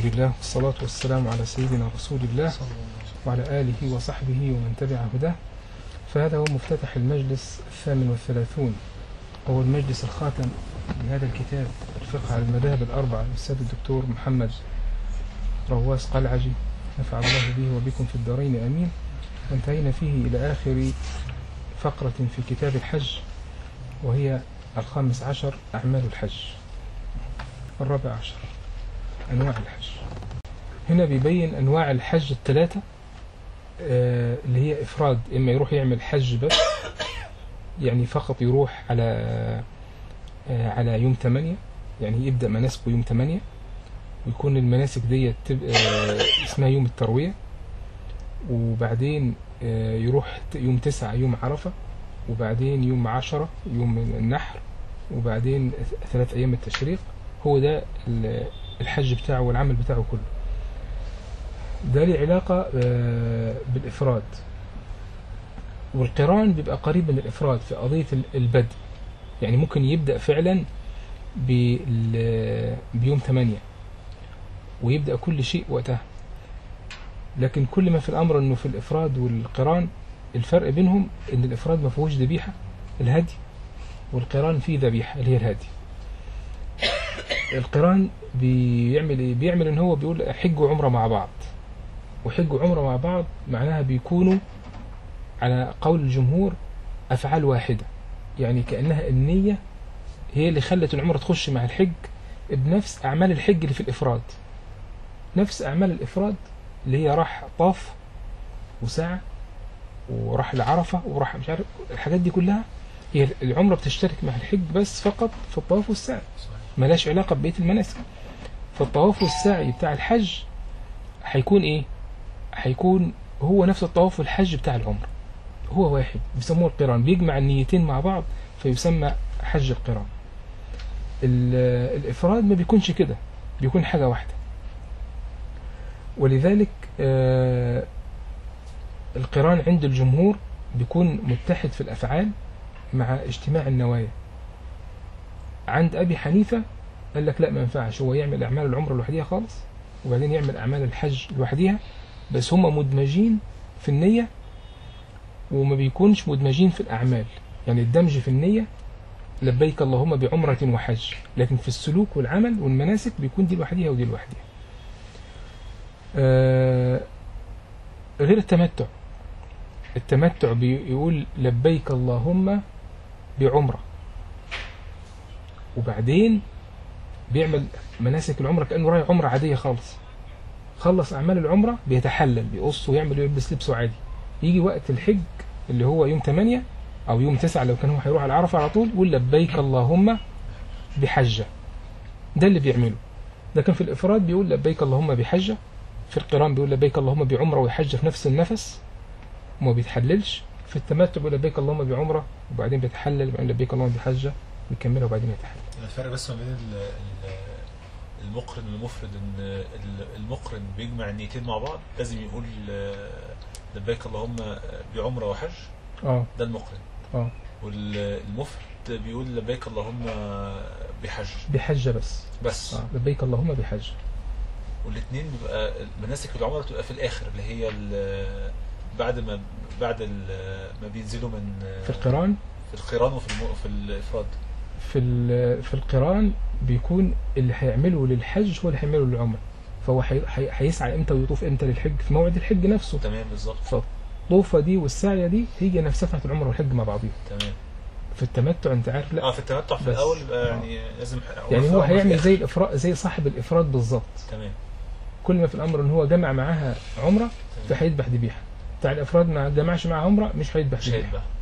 لله والصلاة والسلام على سيدنا رسول الله وعلى آله وصحبه ومن تبع هداه فهذا هو مفتتح المجلس الثامن والثلاثون وهو المجلس الخاتم لهذا الكتاب الفقه على المذاهب الأربعة للأستاذ الدكتور محمد رواس قلعجي نفع الله به وبكم في الدارين آمين وانتهينا فيه إلى آخر فقرة في كتاب الحج وهي الخامس عشر أعمال الحج الرابع عشر أنواع الحج هنا بيبين أنواع الحج الثلاثة آه، اللي هي إفراد إما يروح يعمل حج بس يعني فقط يروح على آه، على يوم 8 يعني يبدأ مناسكه يوم 8 ويكون المناسك دي تبقى اسمها يوم التروية وبعدين آه، يروح ت- يوم 9 يوم عرفة وبعدين يوم 10 يوم النحر وبعدين ثلاث أيام التشريق هو ده ال- الحج بتاعه والعمل بتاعه كله ده له علاقة آه، بالإفراد والقران بيبقى قريب من الإفراد في قضية ال- البدء يعني ممكن يبدأ فعلا بال- بيوم 8 ويبدأ كل شيء وقتها لكن كل ما في الأمر أنه في الإفراد والقران الفرق بينهم أن الإفراد ما فيهوش ذبيحة الهدي والقران فيه ذبيحة اللي هي الهدي القران بيعمل ايه بيعمل ان هو بيقول حج وعمره مع بعض وحج وعمره مع بعض معناها بيكونوا على قول الجمهور افعال واحده يعني كانها النيه هي اللي خلت العمره تخش مع الحج بنفس اعمال الحج اللي في الافراد نفس اعمال الافراد اللي هي راح طاف وسعى وراح لعرفه وراح مش عارف الحاجات دي كلها هي العمره بتشترك مع الحج بس فقط في الطواف والسعي ملاش علاقة ببقية المناسك فالطواف والسعي بتاع الحج هيكون ايه هيكون هو نفس الطواف والحج بتاع العمر هو واحد بيسموه القران بيجمع النيتين مع بعض فيسمى حج القران ال- الافراد ما بيكونش كده بيكون حاجة واحدة ولذلك آه، القران عند الجمهور بيكون متحد في الافعال مع اجتماع النوايا عند ابي حنيفه قال لك لا ما ينفعش هو يعمل اعمال العمره لوحديها خالص وبعدين يعمل اعمال الحج لوحديها بس هم مدمجين في النيه وما بيكونش مدمجين في الاعمال يعني الدمج في النيه لبيك اللهم بعمره وحج لكن في السلوك والعمل والمناسك بيكون دي لوحديها ودي لوحديها آه غير التمتع التمتع بيقول لبيك اللهم بعمره وبعدين بيعمل مناسك العمره كانه رايح عمره عاديه خالص خلص اعمال العمره بيتحلل بيقص ويعمل ويلبس لبسه عادي يجي وقت الحج اللي هو يوم 8 او يوم 9 لو كان هو هيروح على عرفه على طول يقول لبيك اللهم بحجه ده اللي بيعمله لكن في الافراد بيقول لبيك اللهم بحجه في القران بيقول لبيك اللهم بعمره وحجه في نفس النفس وما بيتحللش في التمتع بيقول لبيك اللهم بعمره وبعدين بيتحلل وبعدين لبيك اللهم بحجه ويكملها وبعدين يتحلل الفرق بس ما بين ال- ال- المقرن والمفرد ان ال- المقرن بيجمع النيتين مع بعض لازم يقول آه، لبيك اللهم بعمره وحج اه ده المقرن اه والمفرد بيقول لبيك اللهم بحج بحجه بس بس آه. لبيك اللهم بحجه والاثنين بيبقى مناسك العمره بتبقى في الاخر اللي هي ال- بعد ما بعد ال- ما بينزلوا من في القران في القران وفي الم- في الافراد في ال- في القران بيكون اللي هيعمله للحج هو اللي هيعمله للعمره فهو هي- هي- هيسعى امتى ويطوف امتى للحج في موعد الحج نفسه تمام بالظبط فالطوفه دي والسعيه دي هي نفسها بتاعت العمره والحج مع بعضيها تمام في التمتع انت عارف لا اه في التمتع في بس. الاول يبقى يعني لازم يعني في هو الأول وفي هيعمل الآخر. زي الافراد زي صاحب الافراد بالظبط تمام كل ما في الامر ان هو جمع معاها عمره تمام فهيذبح ذبيحه بتاع الافراد ما جمعش معاها عمره مش هيذبح مش ذبيحه هيذبح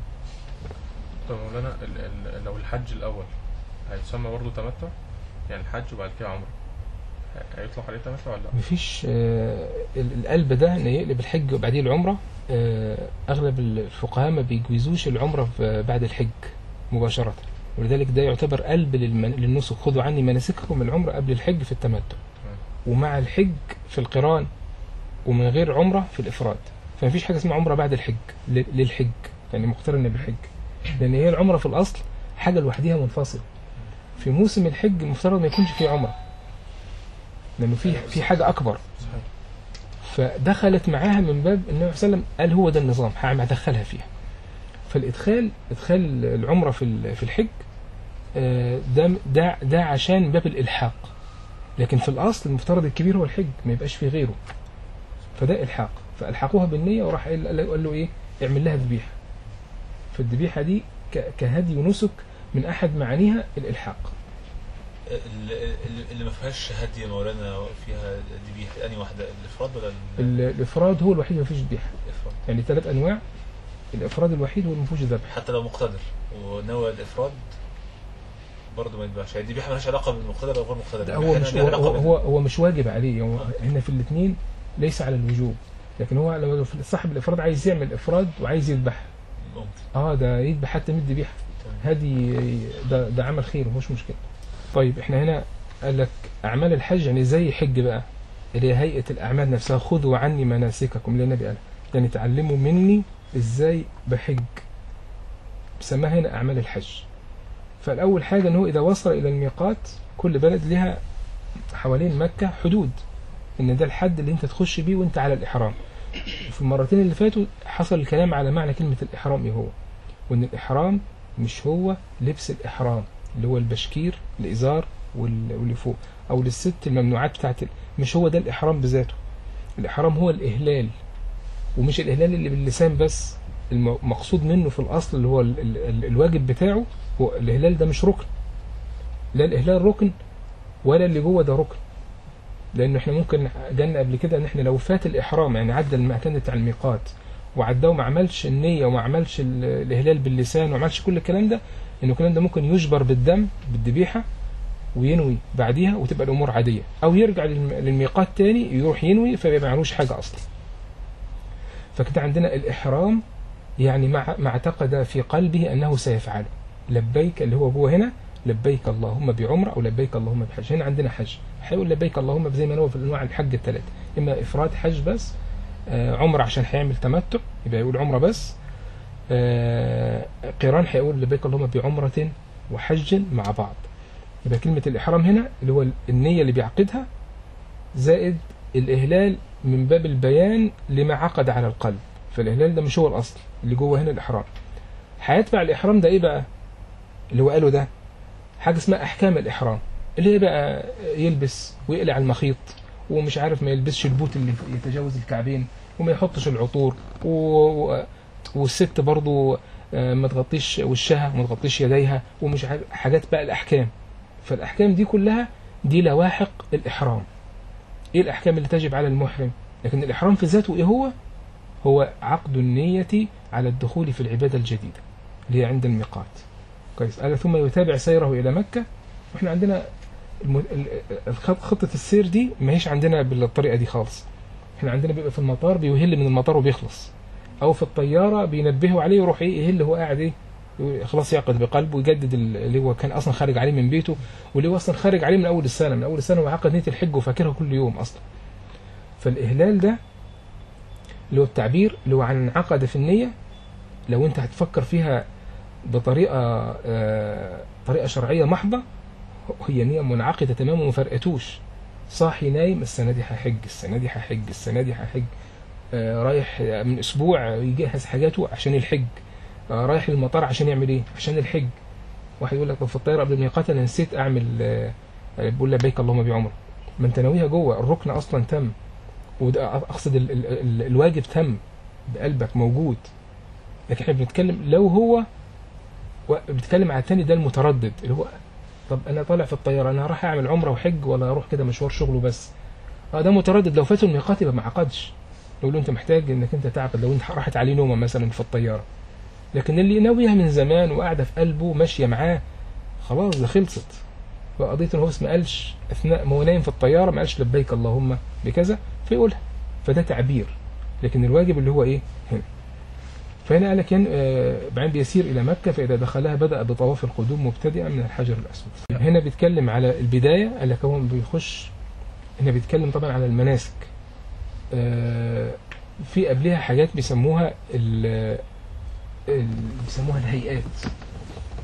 طب مولانا ال- ال- لو الحج الأول هيتسمى برضه تمتع يعني الحج وبعد كده عمرة ه- هيطلق عليه تمتع ولا لا؟ مفيش آه، ال- القلب ده ان يقلب الحج وبعدين العمره آه، اغلب الفقهاء ما بيجوزوش العمره في- بعد الحج مباشره ولذلك ده يعتبر قلب للمن... للنسك خذوا عني مناسككم العمره قبل الحج في التمتع ومع الحج في القران ومن غير عمره في الافراد فمفيش حاجه اسمها عمره بعد الحج ل- للحج يعني مقترنه بالحج لان هي العمره في الاصل حاجه لوحدها منفصله في موسم الحج المفترض ما يكونش فيه عمره لانه في في حاجه اكبر صحيح فدخلت معاها من باب النبي صلى الله عليه وسلم قال هو ده النظام هعمل ادخلها فيها فالادخال ادخال العمره في ال- في الحج آه، ده ده ده عشان باب الالحاق لكن في الاصل المفترض الكبير هو الحج ما يبقاش فيه غيره فده الحاق فالحقوها بالنيه وراح قال قال- قال له ايه اعمل لها ذبيحه فالذبيحه دي ك- كهدي ونسك من احد معانيها الالحاق ال- ال- اللي ما فيهاش هدي يا مولانا فيها ذبيحه انهي واحده الافراد ولا ال- ال- الافراد هو الوحيد اللي ما فيش ذبيحه الافراد يعني ثلاث انواع الافراد الوحيد هو اللي ما فيهوش ذبح حتى لو مقتدر ونوى الافراد برضه ما يذبحش يعني الذبيحه مالهاش علاقه بالمقتدر او غير مقتدر لا، هو الذبيحة مش ليها هو, علاقة هو, بال- هو, هو مش واجب عليه هو هنا في الاثنين ليس على الوجوب لكن هو لو صاحب الافراد عايز يعمل افراد وعايز يذبح ممكن اه ده يذبح حتى 100 ذبيحه تمام. هدي ده ده عمل خير مش مشكله طيب احنا هنا قال لك اعمال الحج يعني زي حج بقى اللي هي هيئه الاعمال نفسها خذوا عني مناسككم اللي النبي قال يعني تعلموا مني ازاي بحج سماها هنا اعمال الحج فالاول حاجه ان هو اذا وصل الى الميقات كل بلد لها حوالين مكه حدود ان ده الحد اللي انت تخش بيه وانت على الاحرام في المرتين اللي فاتوا حصل الكلام على معنى كلمه الاحرام ايه هو وان الاحرام مش هو لبس الاحرام اللي هو البشكير الازار وال- واللي فوق او للست الممنوعات بتاعت ال- مش هو ده الاحرام بذاته الاحرام هو الاهلال ومش الاهلال اللي باللسان بس المقصود منه في الاصل اللي هو ال- ال- ال- الواجب بتاعه هو الاهلال ده مش ركن لا الاهلال ركن ولا اللي جوه ده ركن لانه احنا ممكن جالنا قبل كده ان احنا لو فات الاحرام يعني عدى المكان بتاع الميقات وعداه وما عملش النيه وما عملش ال- الاهلال باللسان وما عملش كل الكلام ده انه الكلام ده ممكن يجبر بالدم بالذبيحه وينوي بعديها وتبقى الامور عاديه او يرجع للم- للميقات تاني يروح ينوي فيبقى معلوش حاجه اصلا فكده عندنا الاحرام يعني مع ما اعتقد في قلبه انه سيفعله لبيك اللي هو جوه هنا لبيك اللهم بعمره او لبيك اللهم بحج هنا عندنا حج هيقول لبيك اللهم زي ما هو في انواع الحج الثلاثه اما افراد حج بس آه، عمره عشان هيعمل تمتع يبقى يقول عمره بس آه، قران هيقول لبيك اللهم بعمره وحج مع بعض يبقى كلمه الاحرام هنا اللي هو النيه اللي بيعقدها زائد الاهلال من باب البيان لما عقد على القلب فالاهلال ده مش هو الاصل اللي جوه هنا الاحرام هيتبع الاحرام ده ايه بقى اللي هو قاله ده حاجه اسمها احكام الاحرام اللي هي بقى يلبس ويقلع المخيط ومش عارف ما يلبسش البوت اللي يتجاوز الكعبين وما يحطش العطور و... و- والست برضو آه، ما تغطيش وشها وما تغطيش يديها ومش عارف حاجات بقى الاحكام فالاحكام دي كلها دي لواحق الاحرام ايه الاحكام اللي تجب على المحرم لكن الاحرام في ذاته ايه هو هو عقد النية على الدخول في العبادة الجديدة اللي هي عند الميقات كويس قال ثم يتابع سيره إلى مكة واحنا عندنا الم... ال- الخط- خطة السير دي ما هيش عندنا بالطريقة دي خالص احنا عندنا بيبقى في المطار بيهل من المطار وبيخلص او في الطيارة بينبهوا عليه يروح ايه يهل هو قاعد ايه يقول خلاص يعقد بقلبه ويجدد ال- اللي هو كان اصلا خارج عليه من بيته واللي هو اصلا خارج عليه من اول السنة من اول السنة هو عقد نية الحج وفاكرها كل يوم اصلا فالاهلال ده اللي هو التعبير اللي هو عن عقد في النية لو انت هتفكر فيها بطريقة آه، طريقة شرعية محضة هي نية منعقدة تماما وما فرقتوش صاحي نايم السنة دي هحج السنة دي هحج السنة دي هحج آه، رايح من أسبوع يجهز حاجاته عشان الحج آه، رايح للمطار عشان يعمل إيه؟ عشان الحج واحد يقول لك طب في الطيارة قبل الميقات أنا نسيت أعمل آه، بقول لبيك اللهم بعمرة ما أنت ناويها جوه الركن أصلا تم وده أقصد ال ال ال الواجب تم بقلبك موجود لكن احنا بنتكلم لو هو و- بنتكلم على التاني ده المتردد اللي هو طب انا طالع في الطياره انا راح اعمل عمره وحج ولا اروح كده مشوار شغله بس اه ده متردد لو فاته الميقات يبقى ما عقدش يقول له انت محتاج انك انت تعقد لو انت راحت عليه نومه مثلا في الطياره لكن اللي ناويها من زمان وقاعده في قلبه ماشيه معاه خلاص ده خلصت وقضيه ان هو بس ما قالش اثناء ما هو نايم في الطياره ما قالش لبيك اللهم بكذا فيقولها فده تعبير لكن الواجب اللي هو ايه هنا فهنا قال لك ين... آه، بعدين بيسير الى مكه فاذا دخلها بدا بطواف القدوم مبتدئا من الحجر الاسود هنا بيتكلم على البدايه قال لك هو بيخش هنا بيتكلم طبعا على المناسك آه، في قبلها حاجات بيسموها ال... ال... بيسموها الهيئات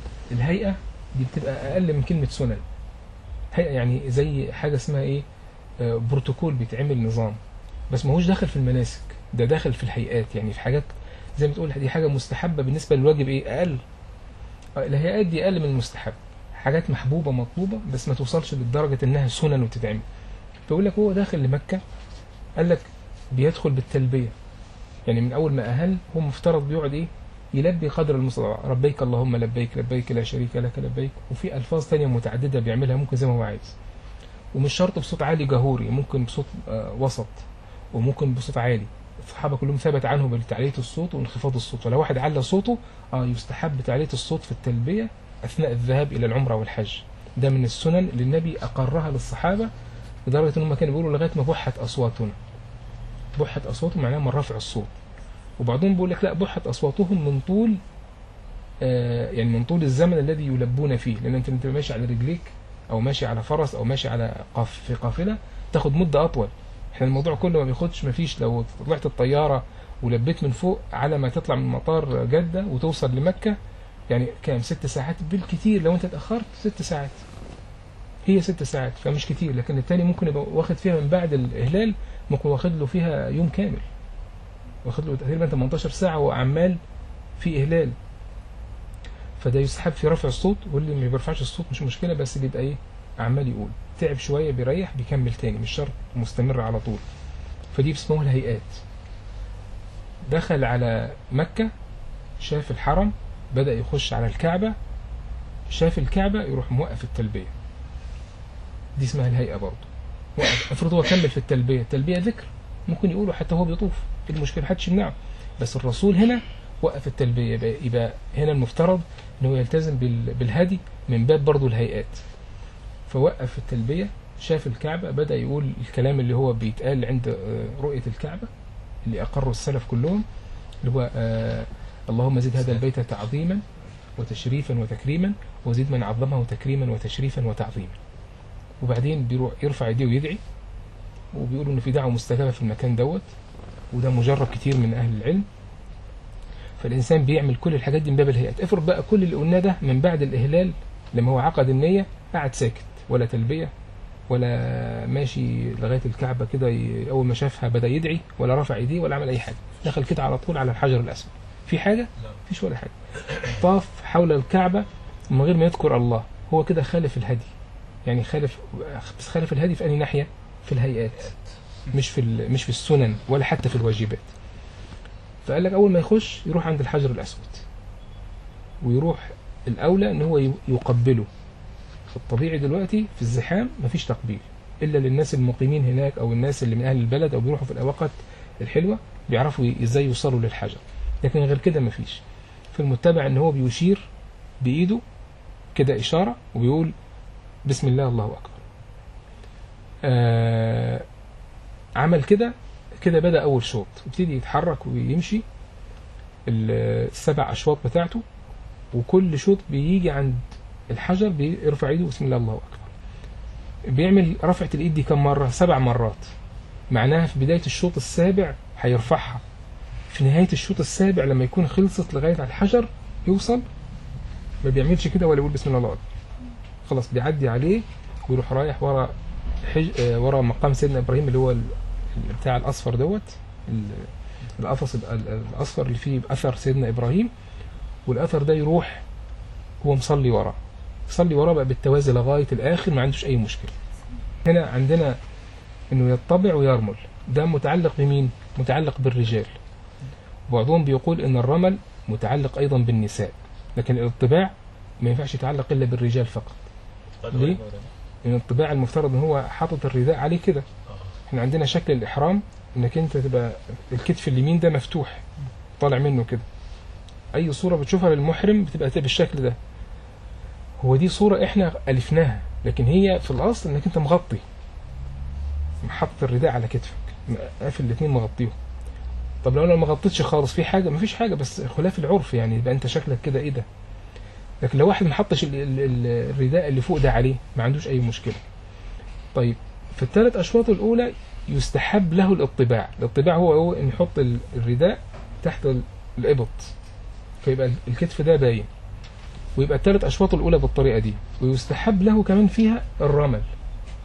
الهيئه دي بتبقى اقل من كلمه سنن هيئه يعني زي حاجه اسمها ايه آه، بروتوكول بيتعمل نظام بس ما هوش داخل في المناسك ده داخل في الهيئات يعني في حاجات زي ما تقول دي حاجه مستحبه بالنسبه للواجب ايه اقل آه، الهيئات دي اقل من المستحب حاجات محبوبه مطلوبه بس ما توصلش لدرجه انها سنن وتتعمل فيقول لك هو داخل لمكه قال لك بيدخل بالتلبيه يعني من اول ما اهل هو مفترض بيقعد ايه يلبي قدر المستطاع ربيك اللهم لبيك لبيك لا شريك لك لبيك وفي الفاظ تانية متعدده بيعملها ممكن زي ما هو عايز ومش شرط بصوت عالي جهوري ممكن بصوت آه، وسط وممكن بصوت عالي الصحابه كلهم ثبت عنهم تعليه الصوت وانخفاض الصوت فلو واحد على صوته اه يستحب تعليه الصوت في التلبيه اثناء الذهاب الى العمره والحج ده من السنن اللي النبي اقرها للصحابه لدرجه ان هم كانوا بيقولوا لغايه ما بحت اصواتنا بحت اصواتهم معناها من رفع الصوت وبعضهم بيقول لك لا بحت اصواتهم من طول آه يعني من طول الزمن الذي يلبون فيه لان انت انت ماشي على رجليك او ماشي على فرس او ماشي على قاف في قافله تاخد مده اطول احنا الموضوع كله ما بياخدش ما فيش لو طلعت الطياره ولبيت من فوق على ما تطلع من مطار جده وتوصل لمكه يعني كام ست ساعات بالكتير لو انت اتاخرت ست ساعات هي ست ساعات فمش كتير لكن التاني ممكن يبقى واخد فيها من بعد الاهلال ممكن واخد له فيها يوم كامل واخد له تقريبا 18 ساعه وعمال في اهلال فده يسحب في رفع الصوت واللي ما بيرفعش الصوت مش مشكله بس بيبقى ايه عمال يقول تعب شويه بيريح بيكمل تاني مش شرط مستمر على طول فدي بيسموها الهيئات دخل على مكه شاف الحرم بدا يخش على الكعبه شاف الكعبه يروح موقف التلبيه دي اسمها الهيئه برضه وقف افرض هو كمل في التلبيه التلبيه ذكر ممكن يقوله حتى هو بيطوف إيه المشكله محدش يمنعه بس الرسول هنا وقف التلبيه يبقى, يبقى هنا المفترض ان هو يلتزم بال- بالهدي من باب برضه الهيئات فوقف التلبيه شاف الكعبه بدا يقول الكلام اللي هو بيتقال عند آه، رؤيه الكعبه اللي اقروا السلف كلهم اللي هو آه اللهم زد هذا البيت تعظيما وتشريفا وتكريما وزد من عظمه تكريما وتشريفا وتعظيما وبعدين بيروح يرفع ايديه ويدعي وبيقولوا ان في دعوه مستجابه في المكان دوت وده مجرب كتير من اهل العلم فالانسان بيعمل كل الحاجات دي من باب الهيئات افرض بقى كل اللي قلناه ده من بعد الاهلال لما هو عقد النيه قعد ساكت ولا تلبيه ولا ماشي لغايه الكعبه كده ي- اول ما شافها بدا يدعي ولا رفع ايديه ولا عمل اي حاجه دخل كده على طول على الحجر الاسود في حاجه لا مفيش ولا حاجه طاف حول الكعبه من غير ما يذكر الله هو كده خالف الهدي يعني خالف بس خالف الهدي في انهي ناحيه في الهيئات مش في ال- مش في السنن ولا حتى في الواجبات فقال لك اول ما يخش يروح عند الحجر الاسود ويروح الاولى ان هو ي- يقبله الطبيعي دلوقتي في الزحام مفيش تقبيل الا للناس المقيمين هناك او الناس اللي من اهل البلد او بيروحوا في الاوقات الحلوه بيعرفوا ي- ازاي يوصلوا للحجر لكن غير كده مفيش في المتبع ان هو بيشير بايده كده اشاره وبيقول بسم الله الله اكبر آه عمل كده كده بدا اول شوط يبتدي يتحرك ويمشي ال- السبع اشواط بتاعته وكل شوط بيجي عند الحجر بيرفع ايده بسم الله الله اكبر بيعمل رفعه الايد دي كم مره سبع مرات معناها في بدايه الشوط السابع هيرفعها في نهايه الشوط السابع لما يكون خلصت لغايه على الحجر يوصل ما بيعملش كده ولا يقول بسم الله الله اكبر خلاص بيعدي عليه ويروح رايح ورا حج... آه، ورا مقام سيدنا ابراهيم اللي هو ال... ال- بتاع الاصفر دوت ال... القفص ال- ال- الاصفر اللي فيه اثر سيدنا ابراهيم والاثر ده يروح هو مصلي وراه يصلي وراه بقى بالتوازي لغايه الاخر ما عندوش اي مشكله هنا عندنا انه يطبع ويرمل ده متعلق بمين متعلق بالرجال بعضهم بيقول ان الرمل متعلق ايضا بالنساء لكن الاطباع ما ينفعش يتعلق الا بالرجال فقط قال ليه؟ وين ولا؟ لان الطباع المفترض ان هو حاطط الرداء عليه كده آه. احنا عندنا شكل الاحرام انك انت تبقى الكتف اليمين ده مفتوح طالع منه كده اي صوره بتشوفها للمحرم بتبقى بالشكل ده هو دي صوره احنا الفناها لكن هي في الاصل انك انت مغطي حاطط الرداء على كتفك قافل الاثنين مغطيهم طب لو انا ما غطيتش خالص في حاجه مفيش حاجه بس خلاف العرف يعني يبقى انت شكلك كده ايه ده لكن لو واحد ما حطش ال- ال- ال- الرداء اللي فوق ده عليه ما عندوش اي مشكله طيب في الثلاث اشواط الاولى يستحب له الاطباع الاطباع هو هو ان يحط ال- الرداء تحت ال- الابط فيبقى ال- الكتف ده باين ويبقى الثلاث اشواط الاولى بالطريقه دي ويستحب له كمان فيها الرمل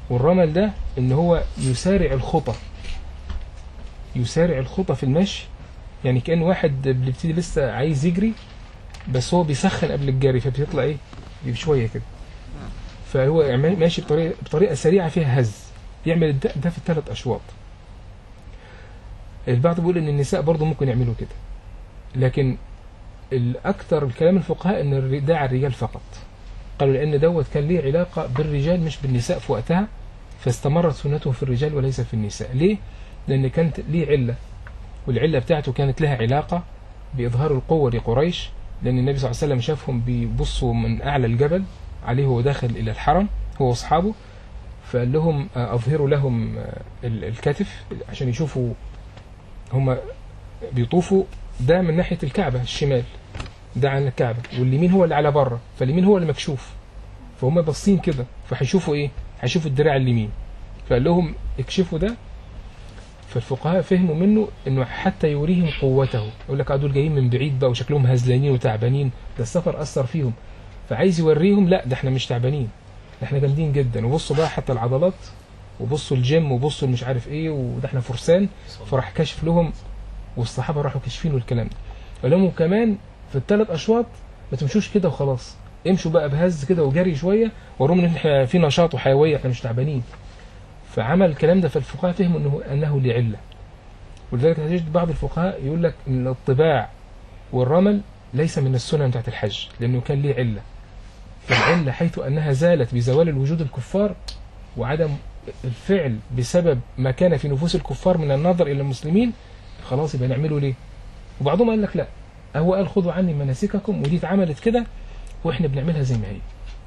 والرمل ده ان هو يسارع الخطى يسارع الخطى في المشي يعني كأن واحد بيبتدي لسه عايز يجري بس هو بيسخن قبل الجري فبيطلع ايه بشويه كده فهو يعمل- ماشي بطريقه بطريقه سريعه فيها هز يعمل ده, ده في الثلاث اشواط البعض بيقول ان النساء برضه ممكن يعملوا كده لكن الاكثر الكلام الفقهاء ان الر- ده على الرجال فقط قالوا لان دوت كان ليه علاقه بالرجال مش بالنساء في وقتها فاستمرت سنته في الرجال وليس في النساء ليه لان كانت ليه عله والعله بتاعته كانت لها علاقه باظهار القوه لقريش لان النبي صلى الله عليه وسلم شافهم بيبصوا من اعلى الجبل عليه وهو داخل الى الحرم هو واصحابه فقال لهم آه، اظهروا لهم آه، ال- الكتف عشان يشوفوا هم بيطوفوا ده من ناحيه الكعبه الشمال ده عن الكعبه واليمين هو اللي على بره فاليمين هو اللي مكشوف فهم باصين كده فهيشوفوا ايه هيشوفوا الدراع اليمين فقال لهم اكشفوا ده فالفقهاء فهموا منه انه حتى يوريهم قوته يقول لك آه دول جايين من بعيد بقى وشكلهم هزلانين وتعبانين ده السفر اثر فيهم فعايز يوريهم لا ده احنا مش تعبانين ده احنا جامدين جدا وبصوا بقى حتى العضلات وبصوا الجيم وبصوا مش عارف ايه وده احنا فرسان فراح كشف لهم والصحابه راحوا كاشفين الكلام ده قال لهم كمان في الثلاث اشواط ما تمشوش كده وخلاص امشوا بقى بهز كده وجري شويه وروم ان احنا في نشاط وحيويه احنا مش تعبانين فعمل الكلام ده فالفقهاء فهموا انه انه لعله ولذلك تجد بعض الفقهاء يقول لك ان الطباع والرمل ليس من السنن بتاعت الحج لانه كان ليه عله فالعله حيث انها زالت بزوال الوجود الكفار وعدم الفعل بسبب ما كان في نفوس الكفار من النظر الى المسلمين خلاص يبقى نعمله ليه وبعضهم قال لك لا هو قال خذوا عني مناسككم ودي اتعملت كده واحنا بنعملها زي ما هي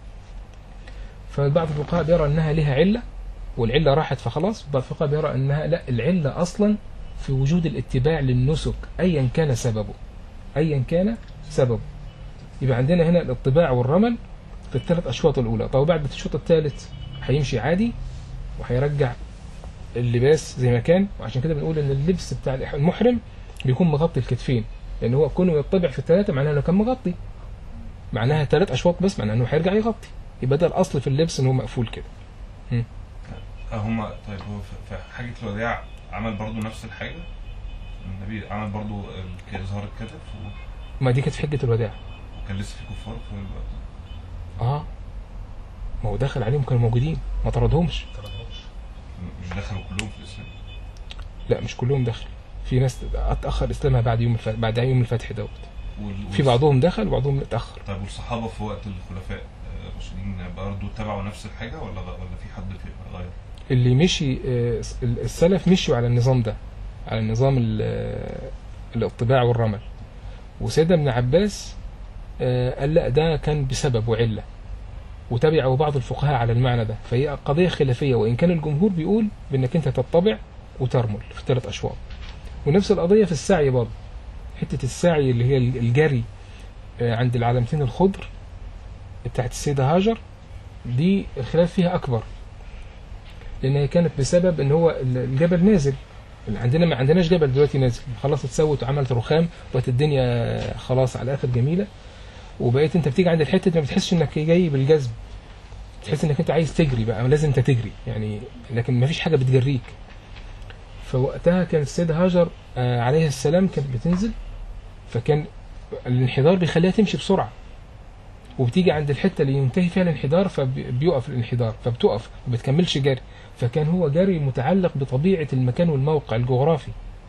فبعض الفقهاء بيرى انها لها عله والعله راحت فخلاص بعض الفقهاء بيرى انها لا العله اصلا في وجود الاتباع للنسك ايا كان سببه ايا كان سببه يبقى عندنا هنا الاتباع والرمل في الثلاث اشواط الاولى طب بعد الشوط الثالث هيمشي عادي وهيرجع اللباس زي ما كان وعشان كده بنقول ان اللبس بتاع الإح- المحرم بيكون مغطي الكتفين لان هو كونه يطبع في الثلاثه معناه انه كان مغطي معناها ثلاث اشواط بس معناه انه هيرجع يغطي يبقى ده الاصل في اللبس ان هو مقفول كده هم طيب هو في- في حاجة الوداع عمل برضو نفس الحاجة النبي عمل برضو ال- إظهار الكتف ما دي كانت في حجه الوداع وكان لسه في كفار في الوقت اه ما هو دخل عليهم كانوا موجودين ما طردهمش مش دخلوا كلهم في الإسلام لا مش كلهم دخل في ناس اتاخر اسلامها بعد يوم الفتح بعد يوم الفتح دوت وال- في بعضهم دخل وبعضهم اتاخر طيب والصحابة في وقت الخلفاء آه، الراشدين برضو اتبعوا نفس الحاجة ولا ولا في حد في غير؟ اللي مشي آه، السلف مشوا على النظام ده على النظام ال- آه، الطباع والرمل وسيدنا ابن عباس آه، قال لا ده كان بسبب وعلة وتبعه بعض الفقهاء على المعنى ده فهي قضية خلافية وإن كان الجمهور بيقول بأنك أنت تطبع وترمل في الثلاث أشواط ونفس القضية في السعي برضه حتة السعي اللي هي الجري آه، عند العلامتين الخضر بتاعت السيدة هاجر دي الخلاف فيها أكبر لان هي كانت بسبب ان هو الجبل نازل عندنا ما عندناش جبل دلوقتي نازل خلاص اتسوت وعملت رخام وقت الدنيا خلاص على الاخر جميله وبقيت انت بتيجي عند الحته ما بتحسش انك جاي بالجذب تحس انك انت عايز تجري بقى لازم انت تجري يعني لكن ما فيش حاجه بتجريك فوقتها كانت السيده هاجر آه، عليها السلام كانت بتنزل فكان الانحدار بيخليها تمشي بسرعه وبتيجي عند الحته اللي ينتهي فيها الانحدار فبيقف الانحدار فبتقف ما بتكملش جري فكان هو جري متعلق بطبيعه المكان والموقع الجغرافي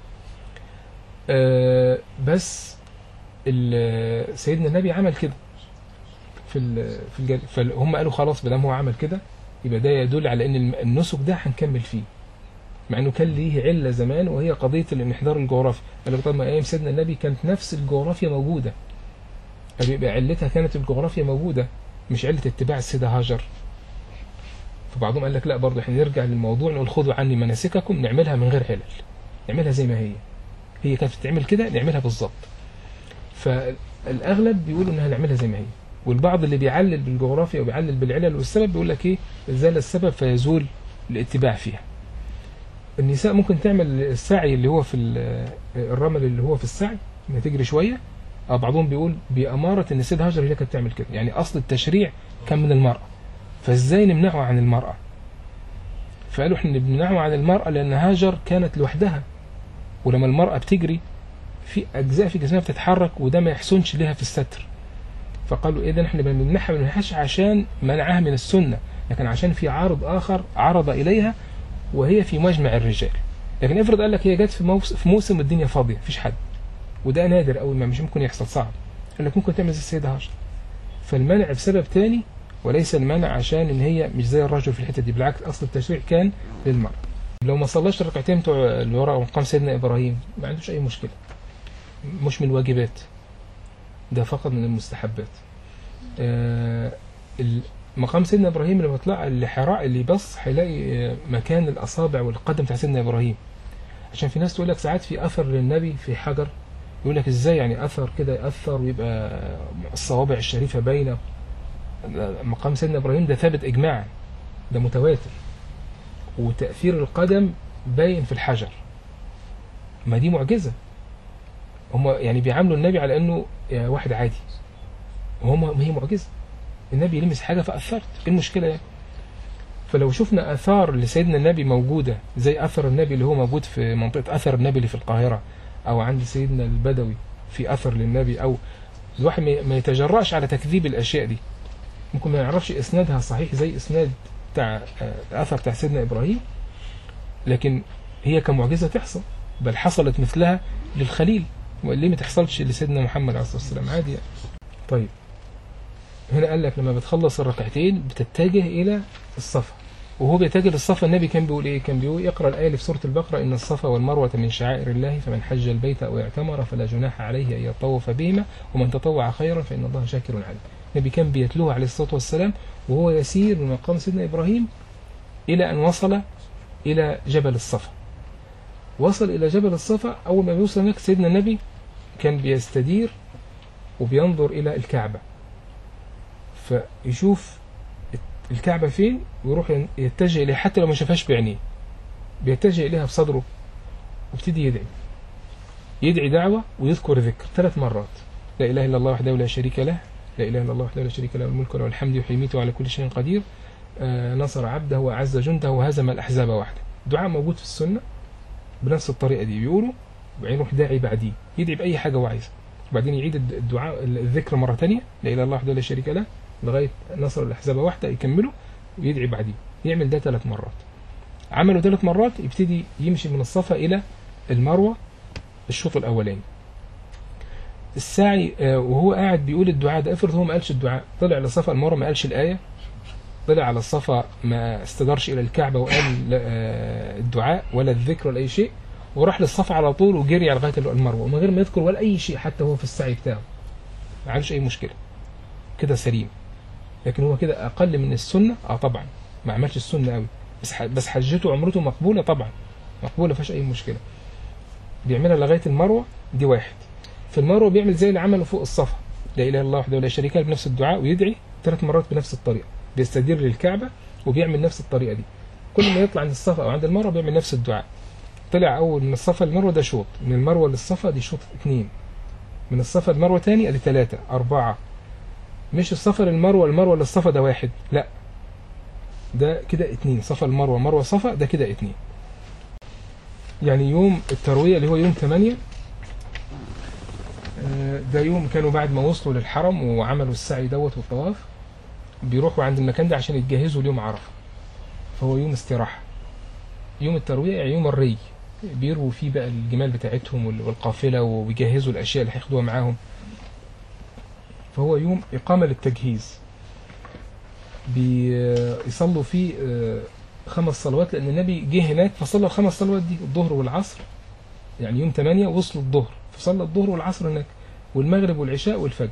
آه، بس ال- سيدنا النبي عمل كده في ال- في الجري فهم قالوا خلاص ما دام هو عمل كده يبقى ده يدل على ان الم- النسك ده هنكمل فيه مع انه كان ليه عله زمان وهي قضيه الانحدار الجغرافي قال لك طب ما ايام سيدنا النبي كانت نفس الجغرافيا موجوده قال يبقى علتها كانت الجغرافيا موجوده مش عله اتباع السيده هاجر فبعضهم قال لك لا برضه احنا نرجع للموضوع نقول خذوا عني مناسككم نعملها من غير علل نعملها زي ما هي هي كانت بتتعمل كده نعملها بالظبط فالاغلب بيقولوا انها نعملها زي ما هي والبعض اللي بيعلل بالجغرافيا وبيعلل بالعلل والسبب بيقول لك ايه زال السبب فيزول الاتباع فيها النساء ممكن تعمل السعي اللي هو في ال- الرمل اللي هو في السعي انها تجري شويه أو بعضهم بيقول بأمارة ان السيدة هاجر هي اللي كانت تعمل كده يعني اصل التشريع كان من المرأة فازاي نمنعه عن المرأة فقالوا احنا بنمنعه عن المرأة لأن هاجر كانت لوحدها ولما المرأة بتجري في أجزاء في جسمها بتتحرك وده ما يحسنش لها في الستر فقالوا إذا احنا بنمنعها ما بنمنعهاش عشان منعها من السنة لكن عشان في عارض آخر عرض إليها وهي في مجمع الرجال لكن افرض قال لك هي جت في موسم, في موسم الدنيا فاضية مفيش حد وده نادر قوي ما مش ممكن يحصل صعب قال لك ممكن تعمل زي السيدة هاجر فالمنع بسبب تاني وليس المنع عشان ان هي مش زي الرجل في الحته دي بالعكس اصل التشريع كان للمرأة لو ما صلاش الركعتين بتوع اللي ورا مقام سيدنا ابراهيم ما عندوش اي مشكله مش من الواجبات ده فقط من المستحبات آه ال- مقام سيدنا ابراهيم لما طلع الحراء اللي بص هيلاقي آه، مكان الاصابع والقدم بتاع سيدنا ابراهيم عشان في ناس تقول لك ساعات في اثر للنبي في حجر يقول لك ازاي يعني اثر كده ياثر ويبقى الصوابع الشريفه باينه مقام سيدنا ابراهيم ده ثابت اجماعا ده متواتر وتاثير القدم باين في الحجر ما دي معجزه هم يعني بيعاملوا النبي على انه يا واحد عادي وهم ما هي معجزه النبي لمس حاجه فاثرت ايه المشكله يعني فلو شفنا اثار لسيدنا النبي موجوده زي اثر النبي اللي هو موجود في منطقه اثر النبي اللي في القاهره او عند سيدنا البدوي في اثر للنبي او الواحد ما- ما يتجرأش على تكذيب الاشياء دي ممكن ما يعرفش اسنادها صحيح زي اسناد بتاع آه، الاثر بتاع سيدنا ابراهيم لكن هي كمعجزه تحصل بل حصلت مثلها للخليل وليه ما تحصلش لسيدنا محمد عليه الصلاه والسلام عادي يعني. طيب هنا قال لك لما بتخلص الركعتين بتتجه الى الصفا وهو بيتجه للصفا النبي كان بيقول ايه كان بيقول اقرا الايه اللي في سوره البقره ان الصفا والمروه من شعائر الله فمن حج البيت او اعتمر فلا جناح عليه ان يطوف بهما ومن تطوع خيرا فان الله شاكر عليم النبي كان بيتلوها عليه الصلاه والسلام وهو يسير من مقام سيدنا ابراهيم الى ان وصل الى جبل الصفا وصل الى جبل الصفا اول ما بيوصل هناك سيدنا النبي كان بيستدير وبينظر الى الكعبه فيشوف الكعبه فين ويروح ين- يتجه اليها حتى لو ما شافهاش بعينيه بيتجه اليها بصدره وابتدي يدعي يدعي دعوه ويذكر ذكر ثلاث مرات لا اله الا الله وحده لا شريك له لا اله الا الله وحده لا شريك له الملك وله الحمد يحيي ويميت وعلى كل شيء قدير آه نصر عبده واعز جنده وهزم الاحزاب وحده دعاء موجود في السنه بنفس الطريقه دي بيقولوا وبعدين يروح داعي بعديه يدعي باي حاجه هو عايزها وبعدين يعيد الد- الدعاء الذكر مره ثانيه لا اله الا الله وحده لا شريك له لغايه نصر الاحزاب وحده يكمله ويدعي بعديه يعمل ده ثلاث مرات عمله ثلاث مرات يبتدي يمشي من الصفا الى المروه الشوط الاولاني السعي آه، وهو قاعد بيقول الدعاء ده افرض هو ما قالش الدعاء طلع لصفا المروه ما قالش الايه طلع على الصفا ما استدارش الى الكعبه وقال لا، آه، الدعاء ولا الذكر ولا اي شيء وراح للصفا على طول وجري على لغايه المروه من غير ما يذكر ولا اي شيء حتى هو في السعي بتاعه ما عندوش اي مشكله كده سليم لكن هو كده اقل من السنه اه طبعا ما عملش السنه قوي بس ح- بس حجته وعمرته مقبوله طبعا مقبوله ما فيهاش اي مشكله بيعملها لغايه المروه دي واحد في المروه بيعمل زي اللي عمله فوق الصفا لا اله الا الله وحده لا شريك له بنفس الدعاء ويدعي ثلاث مرات بنفس الطريقه بيستدير للكعبه وبيعمل نفس الطريقه دي كل ما يطلع عند الصفا او عند المروه بيعمل نفس الدعاء طلع اول من الصفا للمروه ده شوط من المروه للصفا دي شوط اثنين من الصفا للمروه تاني ادي ثلاثه اربعه مش الصفا للمروه المروه للصفا ده واحد لا ده كده اتنين صفا المروه مروه صفا ده كده اتنين يعني يوم الترويه اللي هو يوم 8 آه، ده يوم كانوا بعد ما وصلوا للحرم وعملوا السعي دوت والطواف بيروحوا عند المكان ده عشان يتجهزوا ليوم عرفه فهو يوم استراحه يوم الترويه يعني يوم الري بيروا فيه بقى الجمال بتاعتهم وال- والقافله ويجهزوا الاشياء اللي هياخدوها معاهم فهو يوم اقامه للتجهيز بيصلوا فيه آه، خمس صلوات لان النبي جه هناك فصلى الخمس صلوات دي الظهر والعصر يعني يوم 8 وصلوا الظهر فصلى الظهر والعصر هناك والمغرب والعشاء والفجر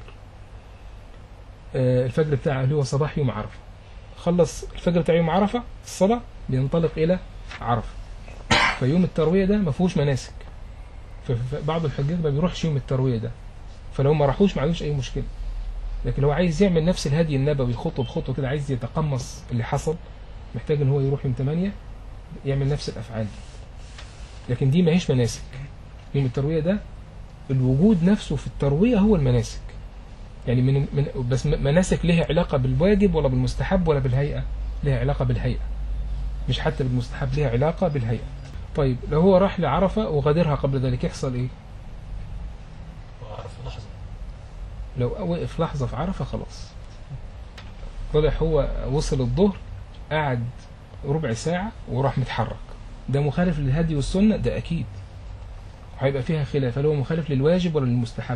آه، الفجر بتاعه اللي هو صباح يوم عرفه خلص الفجر بتاع يوم عرفه الصلاه بينطلق الى عرفه فيوم الترويه ده ما فيهوش مناسك فبعض الحجاج ما بيروحش يوم الترويه ده فلو ما راحوش ما عندوش اي مشكله لكن لو عايز يعمل نفس الهدي النبوي خطوه بخطوه كده عايز يتقمص اللي حصل محتاج ان هو يروح يوم 8 يعمل نفس الافعال دي لكن دي ما هيش مناسك يوم الترويه ده الوجود نفسه في الترويه هو المناسك يعني من, من بس م- مناسك لها علاقه بالواجب ولا بالمستحب ولا بالهيئه لها علاقه بالهيئه مش حتى بالمستحب ليها علاقة بالهيئة طيب لو هو راح لعرفة وغادرها قبل ذلك يحصل ايه وعرف لحظة لو وقف لحظة في عرفة خلاص طلع هو وصل الظهر قعد ربع ساعة وراح متحرك ده مخالف للهدي والسنة ده أكيد هيبقى فيها خلاف هل هو مخالف للواجب ولا للمستحب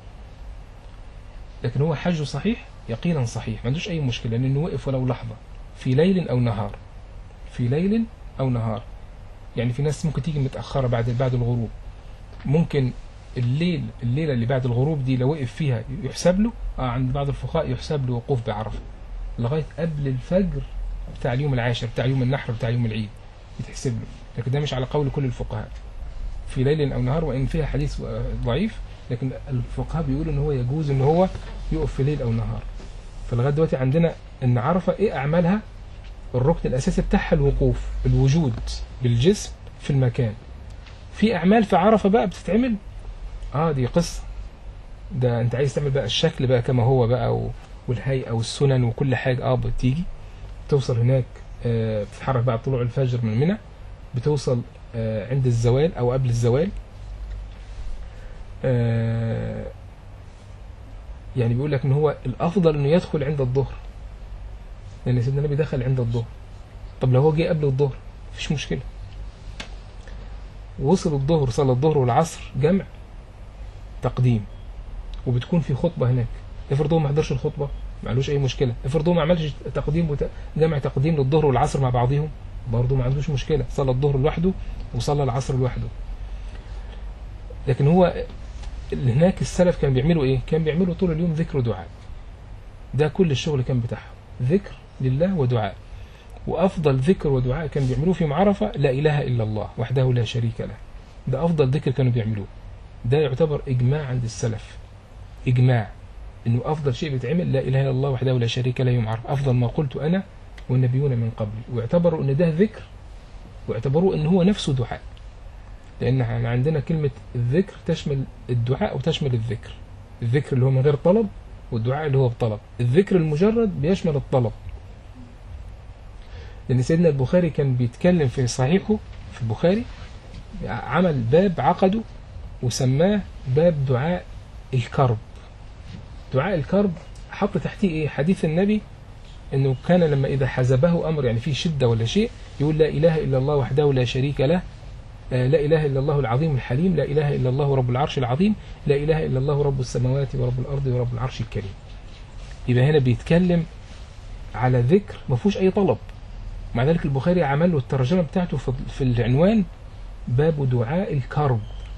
لكن هو حجه صحيح يقينا صحيح ما عندوش أي مشكلة لأنه وقف ولو لحظة في ليل أو نهار في ليل أو نهار يعني في ناس ممكن تيجي متأخرة بعد بعد الغروب ممكن الليل الليلة اللي بعد الغروب دي لو وقف فيها يحسب له آه عند بعض الفقهاء يحسب له وقوف بعرفة لغاية قبل الفجر بتاع اليوم العاشر بتاع يوم النحر بتاع يوم العيد يتحسب له لكن ده مش على قول كل الفقهاء في ليل أو نهار وإن فيها حديث آه، ضعيف لكن الفقهاء بيقولوا إن هو يجوز إن هو يقف في ليل أو نهار فلغاية دلوقتي عندنا إن عرفة إيه أعمالها الركن الأساسي بتاعها الوقوف الوجود بالجسم في المكان في أعمال في عرفة بقى بتتعمل اه دي قصة ده انت عايز تعمل بقى الشكل بقى كما هو بقى و... والهيئة والسنن وكل حاجة اه بتيجي توصل هناك آه بتتحرك بعد طلوع الفجر من منى بتوصل آه عند الزوال او قبل الزوال آه يعني بيقول لك ان هو الافضل انه يدخل عند الظهر لان سيدنا النبي دخل عند الظهر طب لو هو جه قبل الظهر مفيش مشكلة وصل الظهر صلى الظهر والعصر جمع تقديم وبتكون في خطبة هناك افرض هو ما حضرش الخطبة ما عندوش أي مشكلة افرض هو ما عملش تقديم وت... جمع تقديم للظهر والعصر مع بعضهم برضه ما عندوش مشكلة صلى الظهر لوحده وصلى العصر لوحده لكن هو اللي هناك السلف كان بيعملوا ايه كان بيعملوا طول اليوم ذكر ودعاء ده كل الشغل كان بتاعهم ذكر لله ودعاء وأفضل ذكر ودعاء كان بيعملوه في عرفة لا إله إلا الله وحده لا شريك له ده أفضل ذكر كانوا بيعملوه ده يعتبر إجماع عند السلف إجماع إنه أفضل شيء بيتعمل لا إله إلا الله وحده لا شريك له يوم عرفة أفضل ما قلت أنا والنبيون من قبلي واعتبروا إن ده ذكر واعتبروه إن هو نفسه دعاء لأن احنا عندنا كلمة الذكر تشمل الدعاء وتشمل الذكر الذكر اللي هو من غير طلب والدعاء اللي هو بطلب الذكر المجرد بيشمل الطلب لأن سيدنا البخاري كان بيتكلم في صحيحه في البخاري عمل باب عقده وسماه باب دعاء الكرب دعاء الكرب حط تحتيه ايه حديث النبي انه كان لما اذا حزبه امر يعني فيه شده ولا شيء يقول لا اله الا الله وحده لا شريك له آه، لا اله الا الله العظيم الحليم لا اله الا الله رب العرش العظيم لا اله الا الله رب السماوات ورب الارض ورب العرش الكريم يبقى هنا بيتكلم على ذكر ما فيهوش اي طلب مع ذلك البخاري عمل له الترجمه بتاعته في- في العنوان باب دعاء الكرب